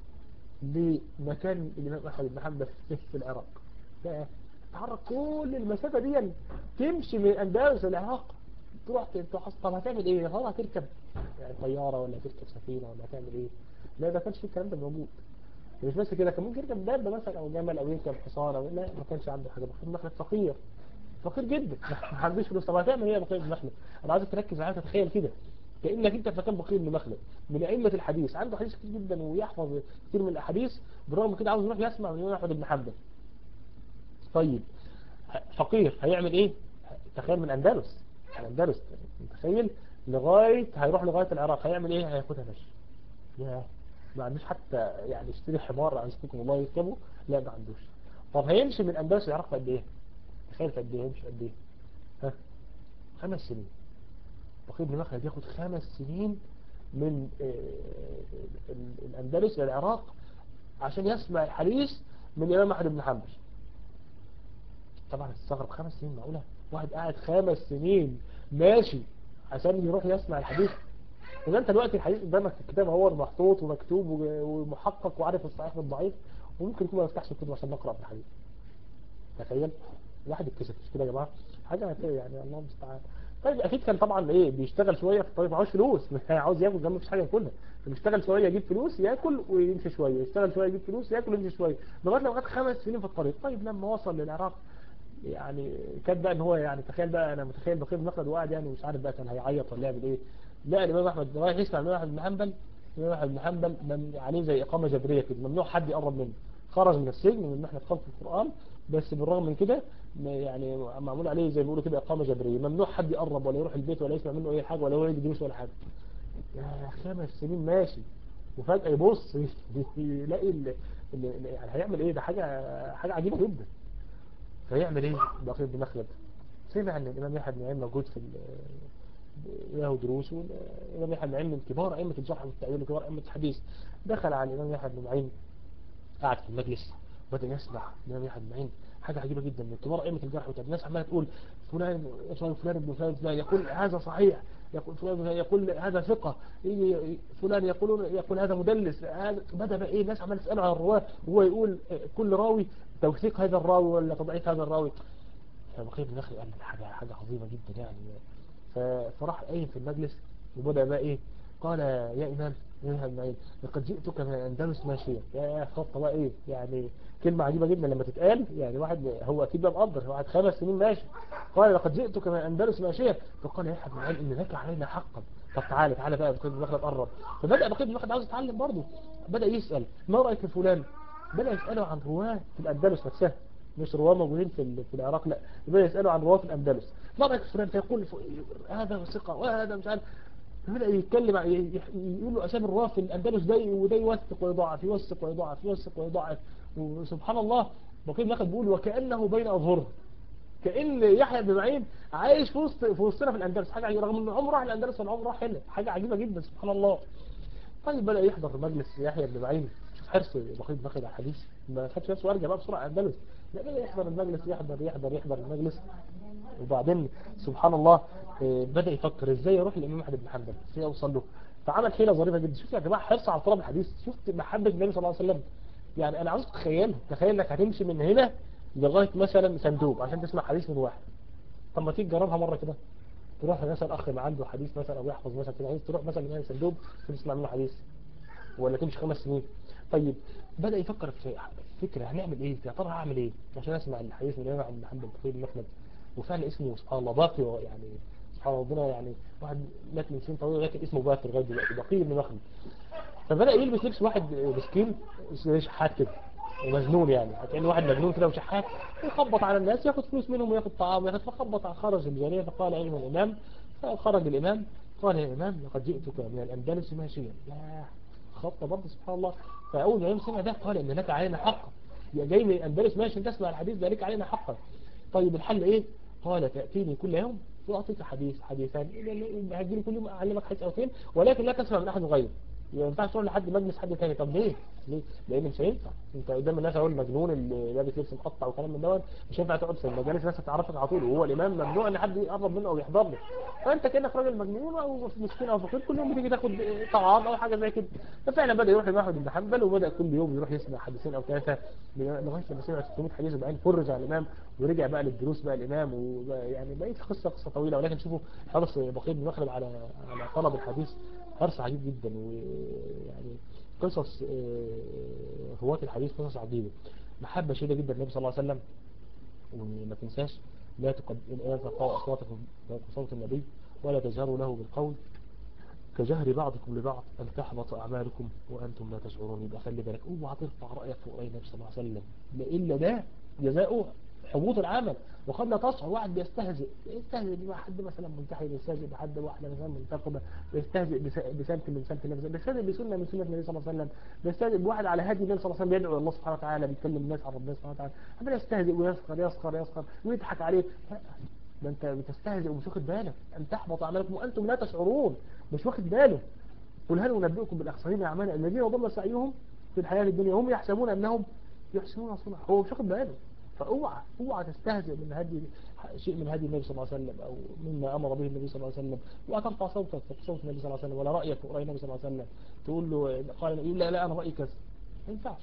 لمكان الامام احمد بن حنبل في العراق تتحرك كل المسافه دي تمشي من الاندلس للعراق تروح تروح طب هتعمل ايه خلاص هتركب يعني طياره ولا هتركب سفينه ولا هتعمل ايه لا ده كانش في الكلام ده موجود مش بس كده كان ممكن يركب دابه مثلا او جمل او يركب حصان او لا ما كانش عنده حاجه بخير مخلد فقير فقير جدا ما عندوش فلوس طب هتعمل ايه يا بخير بن مخلد انا عايزك تركز معايا تتخيل كده كانك انت في مكان بخير بن مخلد من ائمه الحديث عنده حديث كتير جدا ويحفظ كتير من الاحاديث بالرغم كده عاوز يروح يسمع من احمد بن حنبل طيب فقير هيعمل ايه تخيل من اندلس الاندلس متخيل لغايه هيروح لغايه العراق هيعمل ايه هياخدها مشي يا ما عندوش حتى يعني يشتري حمار عزكم الله يركبه لا ما عندوش طب هيمشي من اندلس العراق قد ايه تخيل قد ايه يمشي قد ايه ها خمس سنين بقية بن مخلد ياخد خمس سنين من الاندلس الى العراق عشان يسمع الحديث من الامام احمد بن حنبل طبعا استغرب خمس سنين معقوله واحد قاعد خمس سنين ماشي عشان يروح يسمع الحديث إذا أنت دلوقتي الحديث قدامك في الكتاب هو محطوط ومكتوب ومحقق وعارف الصحيح والضعيف وممكن يكون ما يفتحش الكتب عشان نقرأ في الحديث تخيل الواحد يتكسف مش كده يا جماعة حاجة يعني الله المستعان طيب اكيد كان طبعا ايه بيشتغل شويه في الطريق معهوش فلوس مش عاوز ياكل جنبه مفيش حاجه ياكلها بيشتغل شويه يجيب فلوس ياكل ويمشي شويه يشتغل شويه يجيب فلوس ياكل ويمشي شويه لغايه لما خد خمس سنين في الطريق طيب لما وصل للعراق يعني كان بقى ان هو يعني تخيل بقى انا متخيل بقية المخلد وقاعد يعني مش عارف بقى كان هيعيط ولا يعمل ايه لا الامام احمد رايح يسمع الامام احمد بن حنبل الامام احمد بن حنبل عليه زي اقامه جبريه كده ممنوع حد يقرب منه خرج من السجن من محنه خلق القران بس بالرغم من كده ما- يعني معمول عليه زي ما بيقولوا كده اقامه جبريه ممنوع حد يقرب ولا يروح البيت ولا يسمع منه اي حاجه ولا هو يجي دروس ولا حاجه يا خمس سنين ماشي وفجاه يبص يلاقي ال... ال- يعني هيعمل ايه ده حاجه حاجه عجيبه جدا فيعمل ايه بقية بن مخلد سمع ان الامام يحيى بن معين موجود في ال- له دروس والامام يحيى بن معين من كبار ائمه الجرح والتعديل وكبار ائمه الحديث دخل على الامام يحيى بن معين قعد في المجلس وبدا يسمع الامام يحيى بن معين حاجه عجيبه جدا من كبار ائمه الجرح والتعديل الناس عماله تقول فلان فلان فلان ابن فلان فلان يقول هذا صحيح يقول فلان يقول هذا ثقه يجي فلان يقولون يقول هذا مدلس هذا بدا بقى ايه الناس عماله تساله عن الرواه وهو يقول كل راوي توثيق هذا الراوي ولا تضعيف هذا الراوي فبقية بن مخلد قال لي حاجة حاجة عظيمة جدا يعني ف- فراح قايم في المجلس وبدأ بقى ايه قال يا إمام يا إمام معين لقد جئتك من الأندلس ماشيا يا خطة بقى ايه يعني كلمة عجيبة جدا لما تتقال يعني واحد هو أكيد بقى مقدر واحد خمس سنين ماشي قال لقد جئتك من الأندلس ماشيا فقال يا يحيى بن معين إن لك علينا حقا طب تعالى تعالى بقى بقية بن مخلد قرب فبدأ بقية بن مخلد عاوز يتعلم برضه بدأ يسأل ما رأيك في فلان بدأ يسأله عن رواه في الأندلس نفسها مش رواه موجودين في ال- في العراق لا بدأ يسأله عن رواه في الأندلس ما رأيك في فلان فيقول ف- هذا ثقة وهذا مش عارف بدأ يتكلم عن- ي- ي- يقول له أسامي الرواه في الأندلس ده وده يوثق ويضاعف يوثق ويضاعف يوثق ويضاعف وسبحان الله بقيم ناخد بيقول وكأنه بين أظهرهم كأن يحيى بن معين عايش في وسط في وسطنا في الأندلس حاجة عجيبة رغم إن عمره راح الأندلس ولا عمره راح هنا حاجة عجيبة جدا سبحان الله طيب بدأ يحضر مجلس يحيى بن معين شوف حرص بقيت باخد على الحديث ما خدش نفسه وارجع بقى بسرعة اندلس لا بدأ يحضر المجلس يحضر يحضر يحضر المجلس وبعدين سبحان الله آه، بدأ يفكر ازاي يروح للإمام أحمد بن حنبل ازاي اوصل له فعمل حيلة ظريفة جدا شوف يا جماعة حرص على طلب الحديث شفت محبة النبي صلى الله عليه وسلم يعني انا عاوز تتخيل تخيل انك هتمشي من هنا لغاية مثلا صندوق عشان تسمع حديث من واحد طب ما تيجي تجربها مرة كده تروح مثلا اخ ما عنده حديث مثلا او يحفظ مثلا كده عايز تروح مثلا من هنا صندوق تسمع منه حديث ولا تمشي خمس سنين طيب بدأ يفكر في فكرة هنعمل ايه يا ترى هعمل ايه عشان اسمع الحديث من الامام عبد محمد بن المخلد وفعلا اسمه سبحان الله باقي يعني سبحان ربنا يعني واحد مات من سنين طويلة لكن اسمه باقي لغاية دلوقتي بقي بن مخلد فبدأ يلبس لبس واحد مسكين زي شحات كده ومجنون يعني كأنه واحد مجنون كده وشحات يخبط على الناس ياخد فلوس منهم وياخد طعام وياخد فخبط على خرج الجارية فقال أيها الإمام فخرج الإمام قال يا إمام لقد جئتك من الأندلس ماشيا لا خطة برضه سبحان الله فأول ما الإمام سمع ده قال إن لك علينا حقا يا جاي من الأندلس ماشي أنت تسمع الحديث ده لك علينا حقا طيب الحل إيه قال تأتيني كل يوم وأعطيك حديث حديثان هتجيلي كل يوم أعلمك حديث أو اثنين ولكن لا تسمع من أحد غيره ما ينفعش تروح لحد مجلس حد تاني طب ليه؟ ليه؟ لان مش هينفع انت قدام الناس اهو المجنون اللي لابس لبس مقطع وكلام من دوت مش هينفع تقعد في المجالس الناس هتعرفك على طول وهو الامام ممنوع ان حد يقرب منه او يحضر له فانت كانك راجل مجنون او مسكين او فقير كل يوم بتيجي تاخد طعام او حاجه زي كده ففعلا بدا يروح لواحد بن حنبل وبدا كل يوم يروح يسمع حديثين او ثلاثه لغايه لما سمع 600 حديث وبعدين فرج على الامام ورجع بقى للدروس بقى الامام ويعني بقيت قصه قصه طويله ولكن شوفوا حرص بقيه بن مخلد على على طلب الحديث حرص عجيب جدا ويعني قصص آه، رواة الحديث قصص عجيبة محبة شديدة جدا النبي صلى الله عليه وسلم وما تنساش لا تقد... لا ترفعوا أصواتكم فوق صوت النبي ولا تجهروا له بالقول كجهر بعضكم لبعض أن تحبط أعمالكم وأنتم لا تشعرون يبقى خلي بالك اوعى ترفع رأيك فوق رأي النبي صلى الله عليه وسلم إلا ده جزاؤه حبوط العمل وقد لا تشعر واحد بيستهزئ يستهزئ بحد مثلا منتحي بيستهزئ بحد واحدة مثلا منتقبة بيستهزئ بس- بسمت من سمت النبي بيستهزئ بسنة من سنة النبي صلى الله عليه وسلم بيستهزئ بواحد على هدي النبي صلى الله عليه وسلم بيدعو الله سبحانه وتعالى بيتكلم الناس عن ربنا سبحانه وتعالى عمال يستهزئ ويسخر يسخر يسخر ويضحك عليه لا ده انت بتستهزئ ومش واخد بالك ان تحبط اعمالكم وانتم لا تشعرون مش واخد باله قل هل انبئكم بالاخسرين اعمالا الذين ضل سعيهم في الحياه الدنيا هم يحسبون انهم يحسنون صنعا هو مش واخد باله فاوعى اوعى تستهزئ من هدي شيء من هدي النبي صلى الله عليه وسلم او مما امر به النبي صلى الله عليه وسلم اوعى ترفع صوتك فوق صوت النبي صلى الله عليه وسلم ولا رايك فوق راي النبي صلى الله عليه وسلم تقول له قال يقول لا لا انا رايي كذا ما ينفعش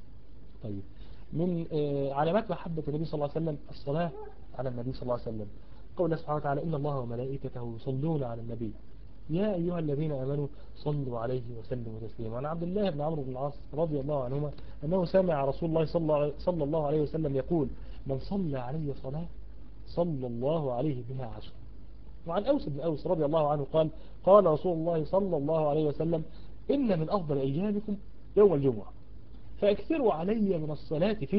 طيب من آه، علامات محبة النبي صلى الله عليه وسلم الصلاة على النبي صلى الله عليه وسلم قول الله سبحانه وتعالى إن الله وملائكته يصلون على النبي يا أيها الذين آمنوا صلوا عليه وسلموا تسليما عن عبد الله بن عمرو بن العاص رضي الله عنهما أنه سمع رسول الله صلى الله- صلى الله عليه وسلم يقول من صلى علي صلاة صلى الله عليه بها عشر وعن أوس بن أوس رضي الله عنه قال قال رسول الله صلى الله عليه وسلم إن من أفضل أيامكم يوم الجمعة فاكثروا علي من الصلاة فيه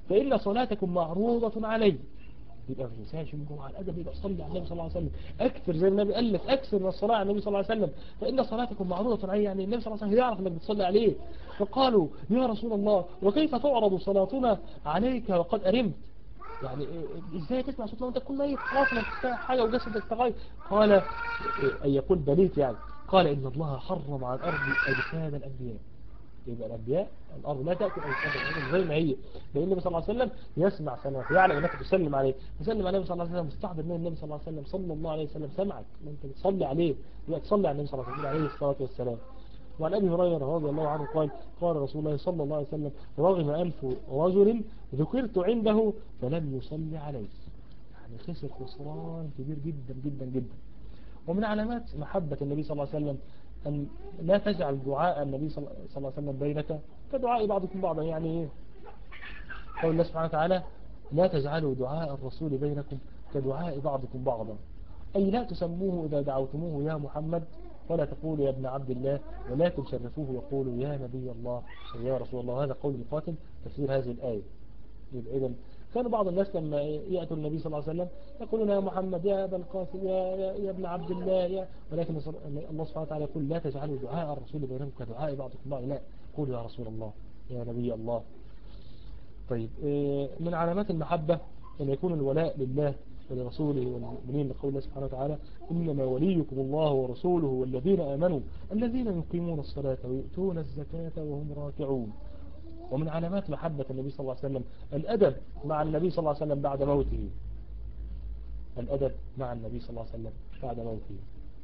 فإن صلاتكم معروضة علي يبقى ما تنساش من جمعة الأدب يبقى صلي على النبي صلى الله عليه وسلم أكثر زي النبي قال لك أكثر من الصلاة على النبي صلى الله عليه وسلم فإن صلاتكم معروضة عليه يعني النبي صلى الله عليه وسلم يعرف أنك بتصلي عليه فقالوا يا رسول الله وكيف تعرض صلاتنا عليك وقد أرمت يعني ازاي تسمع صوت وانت تكون ميت خلاص ما تستطيع حاجة وجسدك تغير قال أن يقول بليت يعني قال إن الله حرم على الأرض أجساد الأنبياء يبقى الأنبياء الأرض لا تأكل أجساد الأنبياء زي ما هي لأن النبي صلى الله عليه وسلم يسمع سمعك يعلم أنك تسلم عليه تسلم عليه صلى الله عليه وسلم مستحضر من النبي صلى الله عليه وسلم صلى الله عليه وسلم سمعك وأنت بتصلي عليه يبقى تصلي على النبي صلى الله عليه وسلم عليه الصلاة والسلام وعن أبي هريرة رضي الله عنه قال قال رسول الله صلى الله عليه وسلم رغم ألف رجل ذكرت عنده فلم يصلي عليه يعني خسر خسران كبير جدا جدا جدا ومن علامات محبة النبي صلى الله عليه وسلم أن لا تجعل دعاء النبي صلى الله عليه وسلم بينك كدعاء بعضكم بعضا يعني إيه قول الله سبحانه وتعالى لا تجعلوا دعاء الرسول بينكم كدعاء بعضكم بعضا أي لا تسموه إذا دعوتموه يا محمد ولا تقولوا يا ابن عبد الله ولكن شرفوه وقولوا يا نبي الله يا رسول الله هذا قول مقاتل تفسير هذه الآية إذا كان بعض الناس لما يأتوا النبي صلى الله عليه وسلم يقولون يا محمد يا أبا القاسم يا, يا, يا ابن عبد الله يا ولكن الله سبحانه وتعالى يقول لا تجعلوا دعاء الرسول بينكم كدعاء بعضكم بعض لا قولوا يا رسول الله يا نبي الله طيب من علامات المحبة أن يكون الولاء لله ولرسوله والمؤمنين لقول الله سبحانه وتعالى إنما وليكم الله ورسوله والذين آمنوا الذين يقيمون الصلاة ويؤتون الزكاة وهم راكعون ومن علامات محبة النبي صلى الله عليه وسلم الأدب مع النبي صلى الله عليه وسلم بعد موته الأدب مع النبي صلى الله عليه وسلم بعد موته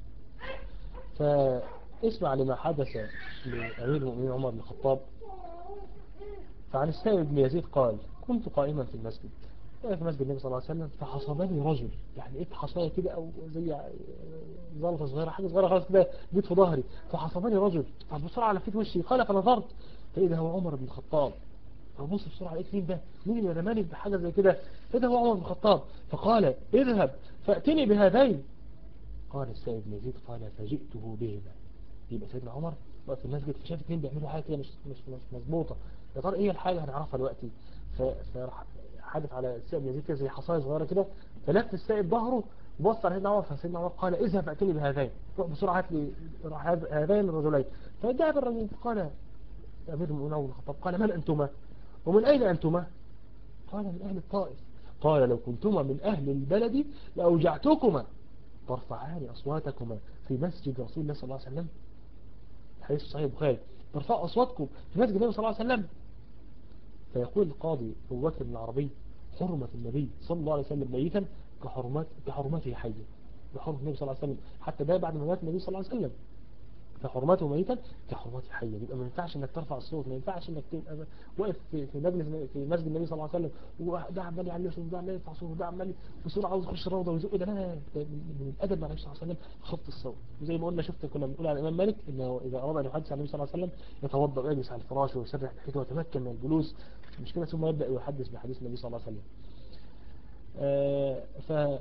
فاسمع لما حدث لأمير المؤمنين عمر بن الخطاب فعن السائب بن يزيد قال كنت قائما في المسجد في مسجد النبي صلى الله عليه وسلم فحصبني رجل يعني ايه حصايه كده او زي زلطه صغيره حاجه صغيره خالص كده جيت في ظهري فحصبني رجل فبسرعه لفيت وشي قال فنظرت فاذا هو عمر بن الخطاب فبص بسرعه لقيت مين ده مين اللي رماني بحاجه زي كده فاذا هو عمر بن الخطاب فقال اذهب فاتني بهذين قال السيد بن يزيد قال فجئته بهما يبقى سيدنا عمر وقت في المسجد فشاف اثنين بيعملوا حاجه كده مش مش مش مظبوطه يا ترى ايه الحاجه هنعرفها دلوقتي فراح حدث حدث على السائب يزيد كده زي حصايه صغيره كده فلف السائب ظهره وبص على سيدنا عمر فسيدنا عمر قال اذهب فاتني بهذين روح بسرعه هات لي هذين الرجلين فجاء الرجل قال امير المؤمنين عمر الخطاب قال من انتما ومن اين انتما قال من اهل الطائف قال لو كنتما من اهل البلد لاوجعتكما ترفعان اصواتكما في مسجد رسول الله صلى الله عليه وسلم حديث صحيح البخاري ترفعوا اصواتكم في مسجد النبي صلى الله عليه وسلم فيقول القاضي أبو بكر بن العربي حرمة النبي صلى الله عليه وسلم ميتا كحرمات كحرمته حيا بحرمة النبي صلى الله عليه وسلم حتى ده بعد ما مات النبي صلى الله عليه وسلم فحرمته ميتا كحرمته حيا يبقى ما ينفعش انك ترفع الصوت ما ينفعش انك تبقى واقف في في مجلس في مسجد النبي صلى الله عليه وسلم وده عمال يعلي صوته وده عمال يرفع صوته وده عمال بسرعه عاوز يخش الروضه ويزق ده لا من الادب مع النبي صلى الله عليه وسلم خفض الصوت وزي ما قلنا شفت كنا بنقول على الامام مالك انه اذا اراد ان يحدث عن النبي صلى الله عليه وسلم يتوضا ويجلس على الفراش ويسرح بحيث ويتمكن من الجلوس مش كده ثم يبدا يحدث بحديث النبي صلى الله عليه وسلم آه ف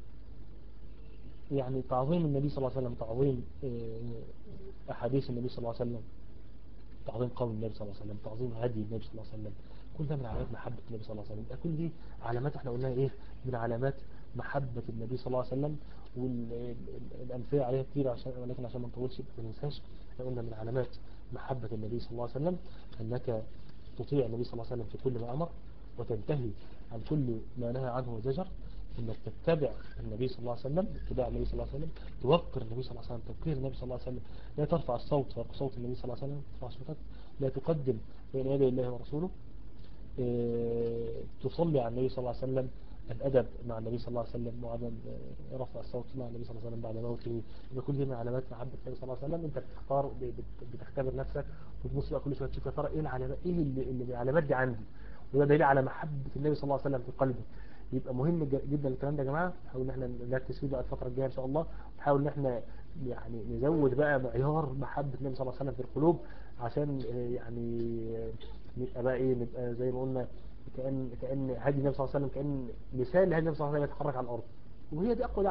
يعني تعظيم النبي صلى الله عليه وسلم تعظيم آه أحاديث النبي صلى الله عليه وسلم تعظيم قول النبي صلى الله عليه وسلم تعظيم هدي النبي صلى الله عليه وسلم كل ده من علامات محبة النبي صلى الله عليه وسلم كل دي علامات احنا قلناها ايه من علامات محبة النبي صلى الله عليه وسلم والأمثلة عليها كتير عشان ولكن عشان ما نطولش ما ننساش احنا قلنا من علامات محبة النبي صلى الله عليه وسلم أنك تطيع النبي صلى الله عليه وسلم في كل ما أمر وتنتهي عن كل ما نهى عنه وزجر انك تتبع النبي صلى الله عليه وسلم اتباع النبي صلى الله عليه وسلم توقر النبي صلى الله عليه وسلم توقير النبي صلى الله عليه وسلم لا ترفع الصوت فوق صوت النبي صلى الله عليه وسلم ترفع صوتك لا تقدم بين يدي الله ورسوله اه تصلي على النبي صلى الله عليه وسلم الأدب مع النبي صلى الله عليه وسلم وعدم رفع الصوت مع النبي صلى الله عليه وسلم بعد موته بكل دي من علامات محبة النبي صلى الله عليه وسلم انت بتختار بتختبر نفسك وتبص بقى كل شويه تشوف يا ترى ايه العلامات ايه اللي, اللي العلامات دي عندي وده دليل على محبة النبي صلى الله عليه وسلم في قلبي يبقى مهم جدا الكلام ده يا جماعه نحاول ان احنا نركز فيه بقى الفتره الجايه ان شاء الله نحاول ان احنا يعني نزود بقى معيار محبه النبي صلى الله عليه وسلم في القلوب عشان يعني نبقى بقى ايه نبقى زي ما قلنا كان كان هدي النبي صلى الله عليه وسلم كان مثال لهدي النبي صلى الله عليه وسلم يتحرك على الارض وهي دي اقوى دعوه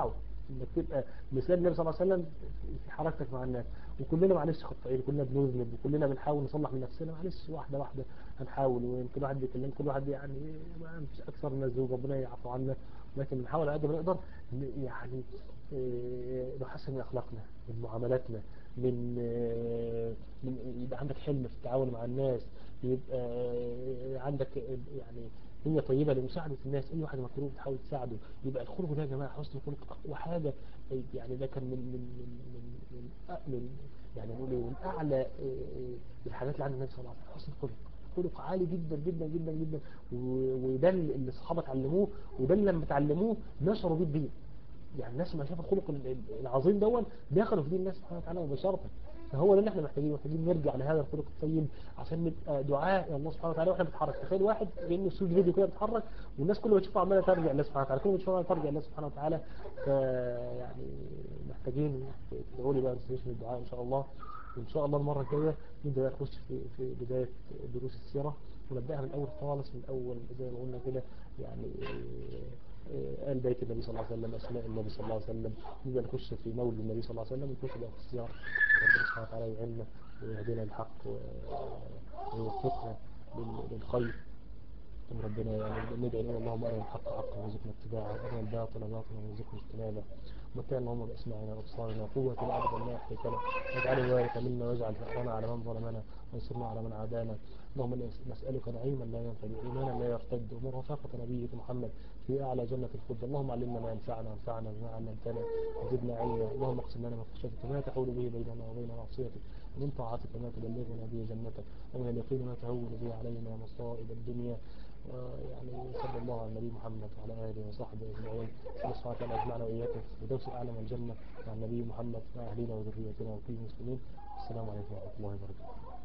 انك تبقى مثال النبي صلى الله عليه وسلم في حركتك مع الناس وكلنا معلش خطائين كلنا بنذنب وكلنا بنحاول نصلح من نفسنا معلش واحده واحده هنحاول ويمكن واحد بيكلم كل واحد يعني ما فيش اكثر من الذنوب ربنا يعفو عنا لكن بنحاول على قد ما نقدر ن- يعني إيه، نحسن من اخلاقنا من معاملاتنا من آه، من يبقى عندك حلم في التعامل مع الناس يبقى آه، عندك آه، يعني نية طيبة لمساعدة الناس أي واحد مكروه بتحاول تساعده يبقى الخلق ده يا جماعة حسن الخلق أقوى حاجة يعني ده كان من من من من, من, أ- من يعني نقول إيه، من أعلى آه، آه، الحاجات اللي عند النبي صلى الله عليه وسلم حسن الخلق خلق عالي جدا جدا جدا جدا و- وده اللي الصحابة اتعلموه وده اللي لما اتعلموه نشروا بيه الدين يعني الناس ما شافوا الخلق ال- ال- العظيم دون دخلوا في دين الله سبحانه وتعالى مباشرة فهو ده اللي احنا محتاجين محتاجين نرجع لهذا الخلق الطيب عشان نبقى دعاء الى الله سبحانه وتعالى واحنا بنتحرك تخيل واحد كانه استوديو فيديو كده بيتحرك والناس كل ما تشوفه عماله ترجع لله سبحانه وتعالى كل ما تشوفه عماله ترجع لله سبحانه وتعالى ف يعني محتاجين تدعوا لي بقى نستشهد الدعاء ان شاء الله وان شاء الله المره الجايه نبدا نخش في في بدايه دروس السيره ونبداها من الاول خالص من اول زي ما قلنا كده يعني آه، آل بيت النبي صلى الله عليه وسلم أسماء النبي صلى الله عليه وسلم نبدأ نخش في مولد النبي صلى الله عليه وسلم ونخش بقى في السياق ربنا سبحانه وتعالى يعيننا ويهدينا الحق ويوفقنا لل- للخير ربنا يعني ندعي نقول اللهم أرنا الحق حقا وارزقنا اتباعه وأرنا الباطل باطلا وارزقنا اجتنابه ومتعنا اللهم بأسماعنا وأبصارنا وقوتنا أبدا ما أحييتنا واجعل الوارث منا واجعل ثأرنا على من ظلمنا وانصرنا على من عادانا اللهم إنا نسألك نعيما لا ينفد وإيمانا لا يرتد ومرافقة نبيك محمد في أعلى جنة الخلد اللهم علمنا ما ينفعنا وانفعنا بما علمتنا وزدنا علما اللهم اقسم لنا من خشيتك ما تحول به بيننا وبين معصيتك ومن طاعتك ما تبلغنا به جنتك ومن اليقين ما تهون به علينا مصائب الدنيا ويعني صلى الله على النبي محمد وعلى آله وصحبه أجمعين نسأل الله تعالى أجمعنا وإياكم في الفردوس الأعلى من الجنة مع النبي محمد مع أهلنا وذريتنا وكل المسلمين السلام عليكم ورحمة الله وبركاته